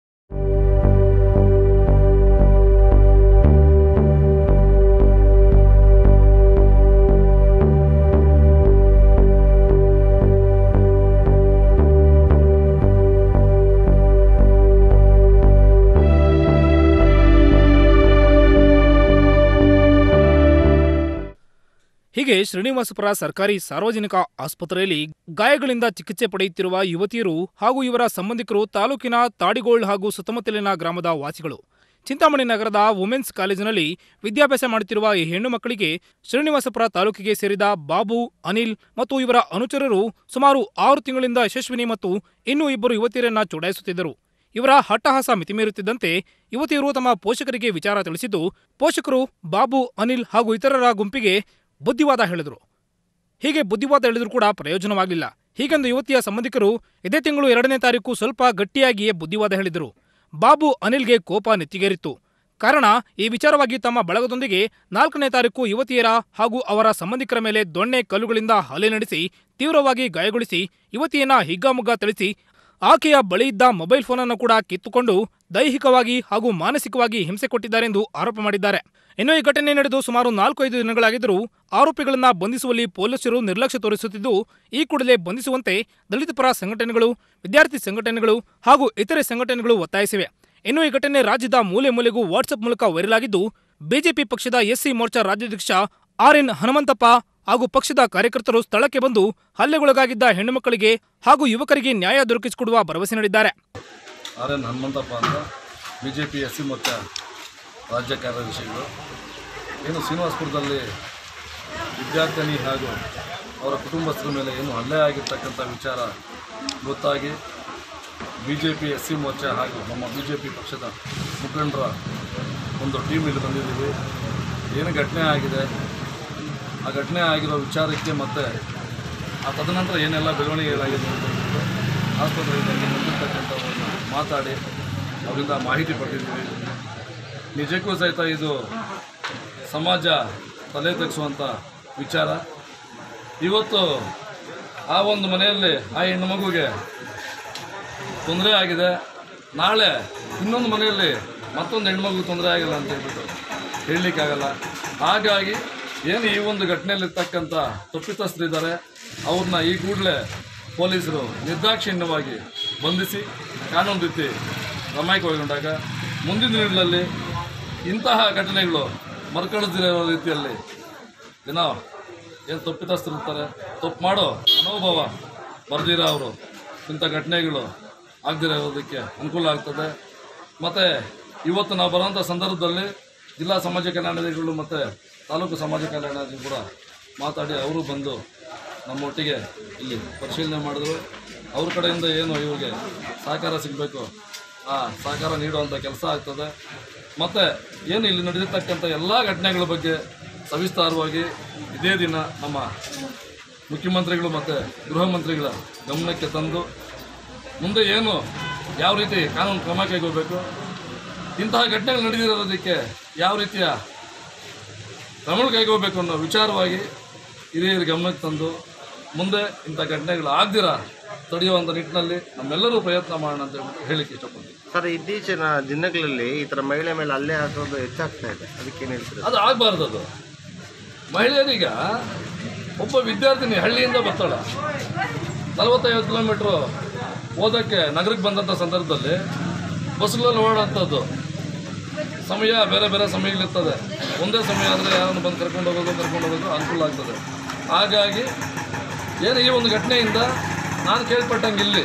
ಹೀಗೆ ಶ್ರೀನಿವಾಸಪುರ ಸರ್ಕಾರಿ ಸಾರ್ವಜನಿಕ ಆಸ್ಪತ್ರೆಯಲ್ಲಿ ಗಾಯಗಳಿಂದ ಚಿಕಿತ್ಸೆ ಪಡೆಯುತ್ತಿರುವ ಯುವತಿಯರು ಹಾಗೂ ಇವರ ಸಂಬಂಧಿಕರು ತಾಲೂಕಿನ ತಾಡಿಗೋಳ್ ಹಾಗೂ ಸುತ್ತಮುತ್ತಲಿನ ಗ್ರಾಮದ ವಾಸಿಗಳು ಚಿಂತಾಮಣಿ ನಗರದ ವುಮೆನ್ಸ್ ಕಾಲೇಜಿನಲ್ಲಿ ವಿದ್ಯಾಭ್ಯಾಸ ಮಾಡುತ್ತಿರುವ ಈ ಹೆಣ್ಣು ಮಕ್ಕಳಿಗೆ ಶ್ರೀನಿವಾಸಪುರ ತಾಲೂಕಿಗೆ ಸೇರಿದ ಬಾಬು ಅನಿಲ್ ಮತ್ತು ಇವರ ಅನುಚರರು ಸುಮಾರು ಆರು ತಿಂಗಳಿಂದ ಯಶಸ್ವಿನಿ ಮತ್ತು ಇನ್ನೂ ಇಬ್ಬರು ಯುವತಿಯರನ್ನ ಚುಡಾಯಿಸುತ್ತಿದ್ದರು ಇವರ ಹಟ್ಟಹಾಸ ಮಿತಿಮೀರುತ್ತಿದ್ದಂತೆ ಯುವತಿಯರು ತಮ್ಮ ಪೋಷಕರಿಗೆ ವಿಚಾರ ತಿಳಿಸಿದ್ದು ಪೋಷಕರು ಬಾಬು ಅನಿಲ್ ಹಾಗೂ ಇತರರ ಗುಂಪಿಗೆ ಬುದ್ಧಿವಾದ ಹೇಳಿದರು ಹೀಗೆ ಬುದ್ಧಿವಾದ ಹೇಳಿದ್ರು ಕೂಡ ಪ್ರಯೋಜನವಾಗಲಿಲ್ಲ ಹೀಗೆಂದು ಯುವತಿಯ ಸಂಬಂಧಿಕರು ಇದೇ ತಿಂಗಳು ಎರಡನೇ ತಾರೀಕು ಸ್ವಲ್ಪ ಗಟ್ಟಿಯಾಗಿಯೇ ಬುದ್ಧಿವಾದ ಹೇಳಿದರು ಬಾಬು ಅನಿಲ್ಗೆ ಕೋಪ ನೆತ್ತಿಗೇರಿತ್ತು ಕಾರಣ ಈ ವಿಚಾರವಾಗಿ ತಮ್ಮ ಬಳಗದೊಂದಿಗೆ ನಾಲ್ಕನೇ ತಾರೀಕು ಯುವತಿಯರ ಹಾಗೂ ಅವರ ಸಂಬಂಧಿಕರ ಮೇಲೆ ದೊಣ್ಣೆ ಕಲ್ಲುಗಳಿಂದ ಹಲ್ಲೆ ನಡೆಸಿ ತೀವ್ರವಾಗಿ ಗಾಯಗೊಳಿಸಿ ಯುವತಿಯನ್ನ ಹಿಗ್ಗಾಮುಗ್ಗಾ ಥಳಿಸಿ ಆಕೆಯ ಬಳಿಯಿದ್ದ ಮೊಬೈಲ್ ಫೋನನ್ನು ಕೂಡ ಕಿತ್ತುಕೊಂಡು ದೈಹಿಕವಾಗಿ ಹಾಗೂ ಮಾನಸಿಕವಾಗಿ ಹಿಂಸೆ ಕೊಟ್ಟಿದ್ದಾರೆಂದು ಆರೋಪ ಮಾಡಿದ್ದಾರೆ ಇನ್ನು ಈ ಘಟನೆ ನಡೆದು ಸುಮಾರು ನಾಲ್ಕು ಐದು ದಿನಗಳಾಗಿದ್ದರೂ ಆರೋಪಿಗಳನ್ನ ಬಂಧಿಸುವಲ್ಲಿ ಪೊಲೀಸರು ನಿರ್ಲಕ್ಷ್ಯ ತೋರಿಸುತ್ತಿದ್ದು ಈ ಕೂಡಲೇ ಬಂಧಿಸುವಂತೆ ದಲಿತ ಪರ ಸಂಘಟನೆಗಳು ವಿದ್ಯಾರ್ಥಿ ಸಂಘಟನೆಗಳು ಹಾಗೂ ಇತರೆ ಸಂಘಟನೆಗಳು ಒತ್ತಾಯಿಸಿವೆ ಇನ್ನು ಈ ಘಟನೆ ರಾಜ್ಯದ ಮೂಲೆ ಮೂಲೆಗೂ ವಾಟ್ಸ್ಆಪ್ ಮೂಲಕ ವೈರಲ್ ಆಗಿದ್ದು ಬಿಜೆಪಿ ಪಕ್ಷದ ಎಸ್ಸಿ ಮೋರ್ಚಾ ರಾಜ್ಯಾಧ್ಯಕ್ಷ ಆರ್ ಎನ್ ಹನುಮಂತಪ್ಪ ಹಾಗೂ ಪಕ್ಷದ ಕಾರ್ಯಕರ್ತರು ಸ್ಥಳಕ್ಕೆ ಬಂದು ಹಲ್ಲೆಗೊಳಗಾಗಿದ್ದ ಹೆಣ್ಣುಮಕ್ಕಳಿಗೆ ಹಾಗೂ ಯುವಕರಿಗೆ ನ್ಯಾಯ ದೊರಕಿಸಿಕೊಡುವ ಭರವಸೆ ನೀಡಿದ್ದಾರೆ
ಆರ್ ಎನ್ ಹನುಮಂತಪ್ಪ ಅಂತ B J P S C Morcha ರಾಜ್ಯ ಕಾರ್ಯದರ್ಶಿಗಳು ಏನು ಶ್ರೀನಿವಾಸಪುರದಲ್ಲಿ ವಿದ್ಯಾರ್ಥಿನಿ ಹಾಗೂ ಅವರ ಕುಟುಂಬಸ್ಥರ ಮೇಲೆ ಏನು ಹಲ್ಲೆ ಆಗಿರ್ತಕ್ಕಂಥ ವಿಚಾರ ಗೊತ್ತಾಗಿ B J P S C Morcha ಹಾಗೂ ನಮ್ಮ ಬಿ ಜೆ ಪಿ ಪಕ್ಷದ ಮುಖಂಡರ ಒಂದು ಟೀಮ್ ಇಲ್ಲಿ ಬಂದಿದ್ದೀವಿ ಏನು ಘಟನೆ ಆಗಿದೆ ಆ ಘಟನೆ ಆಗಿರೋ ವಿಚಾರಕ್ಕೆ ಮತ್ತು ಆ ತದನಂತರ ಏನೆಲ್ಲ ಬೆಳವಣಿಗೆಗಳಾಗಿದೆ ಅಂತ ಹೇಳ್ಬಿಟ್ಟು ಆಸ್ಪತ್ರೆಯಲ್ಲಿ ಬಂದಿರ್ತಕ್ಕಂಥವ್ರನ್ನ ಮಾತಾಡಿ ಅವರಿಂದ ಮಾಹಿತಿ ಪಡೆದಿದ್ದೀವಿ ನಿಜಕ್ಕೂ ಸಹಿತ ಇದು ಸಮಾಜ ತಲೆ ತೆಗೆಸುವಂಥ ವಿಚಾರ ಇವತ್ತು ಆ ಒಂದು ಮನೆಯಲ್ಲಿ ಆ ಹೆಣ್ಣು ಮಗುಗೆ ತೊಂದರೆ ಆಗಿದೆ ನಾಳೆ ಇನ್ನೊಂದು ಮನೆಯಲ್ಲಿ ಮತ್ತೊಂದು ಹೆಣ್ಮಗು ತೊಂದರೆ ಆಗಿಲ್ಲ ಅಂತ ಹೇಳ್ಬಿಟ್ಟು ಹೇಳಲಿಕ್ಕಾಗಲ್ಲ ಹಾಗಾಗಿ ಏನು ಈ ಒಂದು ಘಟನೆಯಲ್ಲಿರ್ತಕ್ಕಂಥ ತಪ್ಪಿತಸ್ಥರಿದ್ದಾರೆ ಅವ್ರನ್ನ ಈ ಕೂಡಲೇ ಪೊಲೀಸರು ನಿರ್ದಾಕ್ಷಿಣ್ಯವಾಗಿ ಬಂಧಿಸಿ ಕಾನೂನು ರೀತಿ ಕ್ರಮಕ್ಕೆ ಒಳಗೊಂಡಾಗ ಮುಂದಿನ ದಿನಗಳಲ್ಲಿ ಇಂತಹ ಘಟನೆಗಳು ಮರುಕಳಿಸಿರೋ ರೀತಿಯಲ್ಲಿ ಏನೋ ಏನು ತಪ್ಪಿತಸ್ಥರಿರ್ತಾರೆ ತಪ್ಪು ಮಾಡೋ ಮನೋಭಾವ ಬರ್ದಿರೋ ಅವರು ಇಂಥ ಘಟನೆಗಳು ಆಗದಿರೋ ಇರೋದಕ್ಕೆ ಅನುಕೂಲ ಆಗ್ತದೆ ಮತ್ತು ಇವತ್ತು ನಾವು ಬರೋಂಥ ಸಂದರ್ಭದಲ್ಲಿ ಜಿಲ್ಲಾ ಸಮಾಜ ಕಲ್ಯಾಣಾಧಿಕಾರಿಗಳು ಮತ್ತು ತಾಲೂಕು ಸಮಾಜ ಕಲ್ಯಾಣಾಧಿಕಾರಿ ಕೂಡ ಮಾತಾಡಿ ಅವರು ಬಂದು ನಮ್ಮೊಟ್ಟಿಗೆ ಇಲ್ಲಿ ಪರಿಶೀಲನೆ ಮಾಡಿದ್ರು ಅವ್ರ ಕಡೆಯಿಂದ ಏನು ಇವ್ರಿಗೆ ಸಹಕಾರ ಸಿಗಬೇಕು ಆ ಸಹಕಾರ ನೀಡುವಂಥ ಕೆಲಸ ಆಗ್ತದೆ ಮತ್ತು ಏನು ಇಲ್ಲಿ ನಡೆದಿರ್ತಕ್ಕಂಥ ಎಲ್ಲ ಘಟನೆಗಳ ಬಗ್ಗೆ ಸವಿಸ್ತಾರವಾಗಿ ಇದೇ ದಿನ ನಮ್ಮ ಮುಖ್ಯಮಂತ್ರಿಗಳು ಮತ್ತು ಗೃಹ ಮಂತ್ರಿಗಳ ಗಮನಕ್ಕೆ ತಂದು ಮುಂದೆ ಏನು ಯಾವ ರೀತಿ ಕಾನೂನು ಕ್ರಮ ಕೈಗೊಳ್ಳಬೇಕು ಇಂತಹ ಘಟನೆಗಳು ನಡೆದಿರೋದಕ್ಕೆ ಯಾವ ರೀತಿಯ ಕ್ರಮ ಕೈಗೊಳ್ಳಬೇಕು ಅನ್ನೋ ವಿಚಾರವಾಗಿ ಹಿರಿಯರ ಗಮನಕ್ಕೆ ತಂದು ಮುಂದೆ ಇಂಥ ಘಟನೆಗಳು ಆಗದಿರ ತಡೆಯುವಂಥ ನಿಟ್ಟಿನಲ್ಲಿ ನಮ್ಮೆಲ್ಲರೂ ಪ್ರಯತ್ನ ಮಾಡೋಣ ಅಂತ ಹೇಳ್ಬಿಟ್ಟು ಹೇಳಿಕ್ಕೆ ಇಷ್ಟಪಡ್ತೀನಿ
ಸರ್ ಇತ್ತೀಚಿನ ದಿನಗಳಲ್ಲಿ ಈ ಥರ ಮಹಿಳೆ ಮೇಲೆ ಹಲ್ಲೆ ಹಾಕೋದು ಹೆಚ್ಚಾಗ್ತಾ ಇದೆ ಅದಕ್ಕೇನು ಹೇಳ್ತೀರಿ
ಅದು ಆಗಬಾರ್ದು ಅದು ಮಹಿಳೆಯರೀಗ ಒಬ್ಬ ವಿದ್ಯಾರ್ಥಿನಿ ಹಳ್ಳಿಯಿಂದ ಬರ್ತಾಳೆ ನಲವತ್ತೈವತ್ತು ಕಿಲೋಮೀಟ್ರು ಓದೋಕ್ಕೆ ನಗರಕ್ಕೆ ಬಂದಂಥ ಸಂದರ್ಭದಲ್ಲಿ ಬಸ್ಗಳಲ್ಲಿ ಓಡಾಡೋಂಥದ್ದು ಸಮಯ ಬೇರೆ ಬೇರೆ ಸಮಯಗಳಿರ್ತದೆ ಒಂದೇ ಸಮಯ ಆದರೆ ಯಾರನ್ನು ಬಂದು ಕರ್ಕೊಂಡು ಹೋಗೋದು ಕರ್ಕೊಂಡು ಹೋಗೋದು ಅನುಕೂಲ ಆಗ್ತದೆ ಹಾಗಾಗಿ ಏನು ಈ ಒಂದು ಘಟನೆಯಿಂದ ನಾನು ಕೇಳ್ಪಟ್ಟಂಗೆ ಇಲ್ಲಿ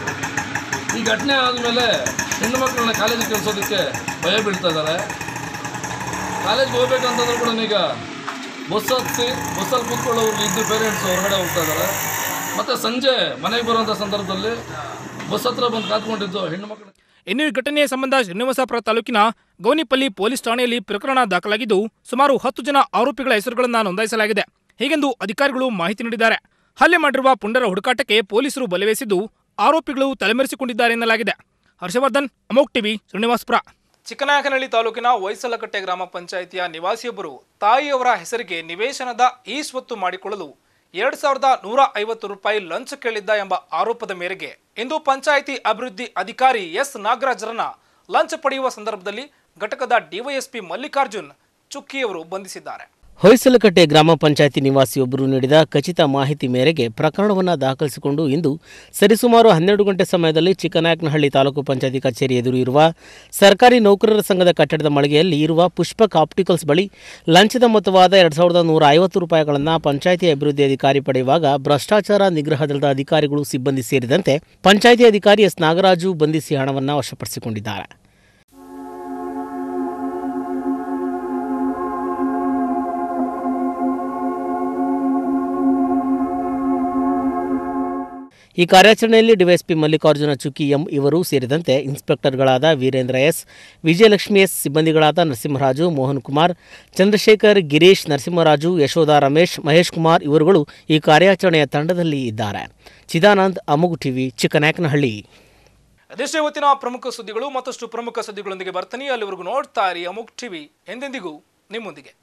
ಈ ಘಟನೆ ಆದಮೇಲೆ ಹೆಣ್ಣು ಮಕ್ಕಳನ್ನ ಕಾಲೇಜಿಗೆ ಕಳಿಸೋದಕ್ಕೆ ಭಯ ಬೀಳ್ತಾ ಇದ್ದಾರೆ ಕಾಲೇಜ್ಗೆ ಹೋಗ್ಬೇಕಂತಂದ್ರೆ ಕೂಡ ಈಗ ಬಸ್ ಹತ್ತಿ ಬಸ್ಸಲ್ಲಿ ಕೂತ್ಕೊಳ್ಳೋರು ಇದ್ದು ಪೇರೆಂಟ್ಸ್ ಹೊರಗಡೆ ಹೋಗ್ತಾ ಇದ್ದಾರೆ ಮತ್ತು ಸಂಜೆ ಮನೆಗೆ ಬರುವಂಥ ಸಂದರ್ಭದಲ್ಲಿ ಬಸ್ ಹತ್ರ ಬಂದು ಕಾತ್ಕೊಂಡಿದ್ದು ಹೆಣ್ಣು ಮಕ್ಕಳು
ಇನ್ನು ಈ ಘಟನೆಯ ಸಂಬಂಧ ಶ್ರೀನಿವಾಸಪುರ ತಾಲೂಕಿನ ಗೌನಿಪಲ್ಲಿ ಪೊಲೀಸ್ ಠಾಣೆಯಲ್ಲಿ ಪ್ರಕರಣ ದಾಖಲಾಗಿದ್ದು ಸುಮಾರು ಹತ್ತು ಜನ ಆರೋಪಿಗಳ ಹೆಸರುಗಳನ್ನು ನೋಂದಾಯಿಸಲಾಗಿದೆ ಹೀಗೆಂದು ಅಧಿಕಾರಿಗಳು ಮಾಹಿತಿ ನೀಡಿದ್ದಾರೆ ಹಲ್ಲೆ ಮಾಡಿರುವ ಪುಂಡರ ಹುಡುಕಾಟಕ್ಕೆ ಪೊಲೀಸರು ಬಲವೇಸಿದ್ದು ಆರೋಪಿಗಳು ತಲೆಮರೆಸಿಕೊಂಡಿದ್ದಾರೆ ಎನ್ನಲಾಗಿದೆ ಹರ್ಷವರ್ಧನ್ ಅಮೋಕ್ ಟಿವಿ ಶ್ರೀನಿವಾಸಪುರ ಚಿಕ್ಕನಾಯಕನಹಳ್ಳಿ ತಾಲೂಕಿನ ಹೊಯ್ಸಲಕಟ್ಟೆ ಗ್ರಾಮ ಪಂಚಾಯಿತಿಯ ನಿವಾಸಿಯೊಬ್ಬರು ತಾಯಿಯವರ ಹೆಸರಿಗೆ ನಿವೇಶನದ ಈ ಸ್ವತ್ತು ಮಾಡಿಕೊಳ್ಳಲು ಎರಡು ಸಾವಿರದ ನೂರ ಐವತ್ತು ರೂಪಾಯಿ ಲಂಚ ಕೇಳಿದ್ದ ಎಂಬ ಆರೋಪದ ಮೇರೆಗೆ ಇಂದು ಪಂಚಾಯಿತಿ ಅಭಿವೃದ್ಧಿ ಅಧಿಕಾರಿ ಎಸ್ ನಾಗರಾಜರನ್ನ ಲಂಚ ಪಡೆಯುವ ಸಂದರ್ಭದಲ್ಲಿ ಘಟಕದ ಡಿವೈಎಸ್ಪಿ ಮಲ್ಲಿಕಾರ್ಜುನ್ ಚುಕ್ಕಿಯವರು ಬಂಧಿಸಿದ್ದಾರೆ
ಹೊಯ್ಸಲಕಟ್ಟೆ ಗ್ರಾಮ ಪಂಚಾಯಿತಿ ನಿವಾಸಿಯೊಬ್ಬರು ನೀಡಿದ ಖಚಿತ ಮಾಹಿತಿ ಮೇರೆಗೆ ಪ್ರಕರಣವನ್ನು ದಾಖಲಿಸಿಕೊಂಡು ಇಂದು ಸರಿಸುಮಾರು ಹನ್ನೆರಡು ಗಂಟೆ ಸಮಯದಲ್ಲಿ ಚಿಕ್ಕನಾಯಕನಹಳ್ಳಿ ತಾಲೂಕು ಪಂಚಾಯಿತಿ ಕಚೇರಿ ಎದುರು ಇರುವ ಸರ್ಕಾರಿ ನೌಕರರ ಸಂಘದ ಕಟ್ಟಡದ ಮಳಿಗೆಯಲ್ಲಿ ಇರುವ ಪುಷ್ಪಕ್ ಆಪ್ಟಿಕಲ್ಸ್ ಬಳಿ ಲಂಚದ ಮೊತ್ತವಾದ ಎರಡು ಸಾವಿರದ ನೂರ ಐವತ್ತು ರೂಪಾಯಿಗಳನ್ನು ಪಂಚಾಯಿತಿ ಅಭಿವೃದ್ಧಿ ಅಧಿಕಾರಿ ಪಡೆಯುವಾಗ ಭ್ರಷ್ಟಾಚಾರ ನಿಗ್ರಹ ದಳದ ಅಧಿಕಾರಿಗಳು ಸಿಬ್ಬಂದಿ ಸೇರಿದಂತೆ ಪಂಚಾಯಿತಿ ಅಧಿಕಾರಿ ಎಸ್ ನಾಗರಾಜು ಬಂಧಿಸಿ ಹಣವನ್ನು ವಶಪಡಿಸಿಕೊಂಡಿದ್ದಾರೆ ಈ ಕಾರ್ಯಾಚರಣೆಯಲ್ಲಿ ಡಿವೈಎಸ್ಪಿ ಮಲ್ಲಿಕಾರ್ಜುನ ಚುಕ್ಕಿ ಎಂ ಇವರು ಸೇರಿದಂತೆ ಇನ್ಸ್ಪೆಕ್ಟರ್ಗಳಾದ ವೀರೇಂದ್ರ ಎಸ್ ವಿಜಯಲಕ್ಷ್ಮಿ ಎಸ್ ಸಿಬ್ಬಂದಿಗಳಾದ ನರಸಿಂಹರಾಜು ಮೋಹನ್ ಕುಮಾರ್ ಚಂದ್ರಶೇಖರ್ ಗಿರೀಶ್ ನರಸಿಂಹರಾಜು ಯಶೋಧ ರಮೇಶ್ ಮಹೇಶ್ ಕುಮಾರ್ ಇವರುಗಳು ಈ ಕಾರ್ಯಾಚರಣೆಯ ತಂಡದಲ್ಲಿ ಇದ್ದಾರೆ ಚಿದಾನಂದ್ ಅಮುಗು ಟಿವಿ ಚಿಕ್ಕನಾಯಕನಹಳ್ಳಿ
ಅದೆಷ್ಟೇ ಇವತ್ತಿನ ಪ್ರಮುಖ ಸುದ್ದಿಗಳು ಮತ್ತಷ್ಟು ಪ್ರಮುಖ ಸುದ್ದಿಗಳೊಂದಿಗೆ ಬರ್ತೀನಿ ಅಲ್ಲಿವರೆಗೂ ನೋಡ್ತಾ ಇರಿ ಅಮುಕ್ ಟಿವಿ ಎಂದೆಂದಿಗೂ ನಿಮ್ಮೊಂದಿಗೆ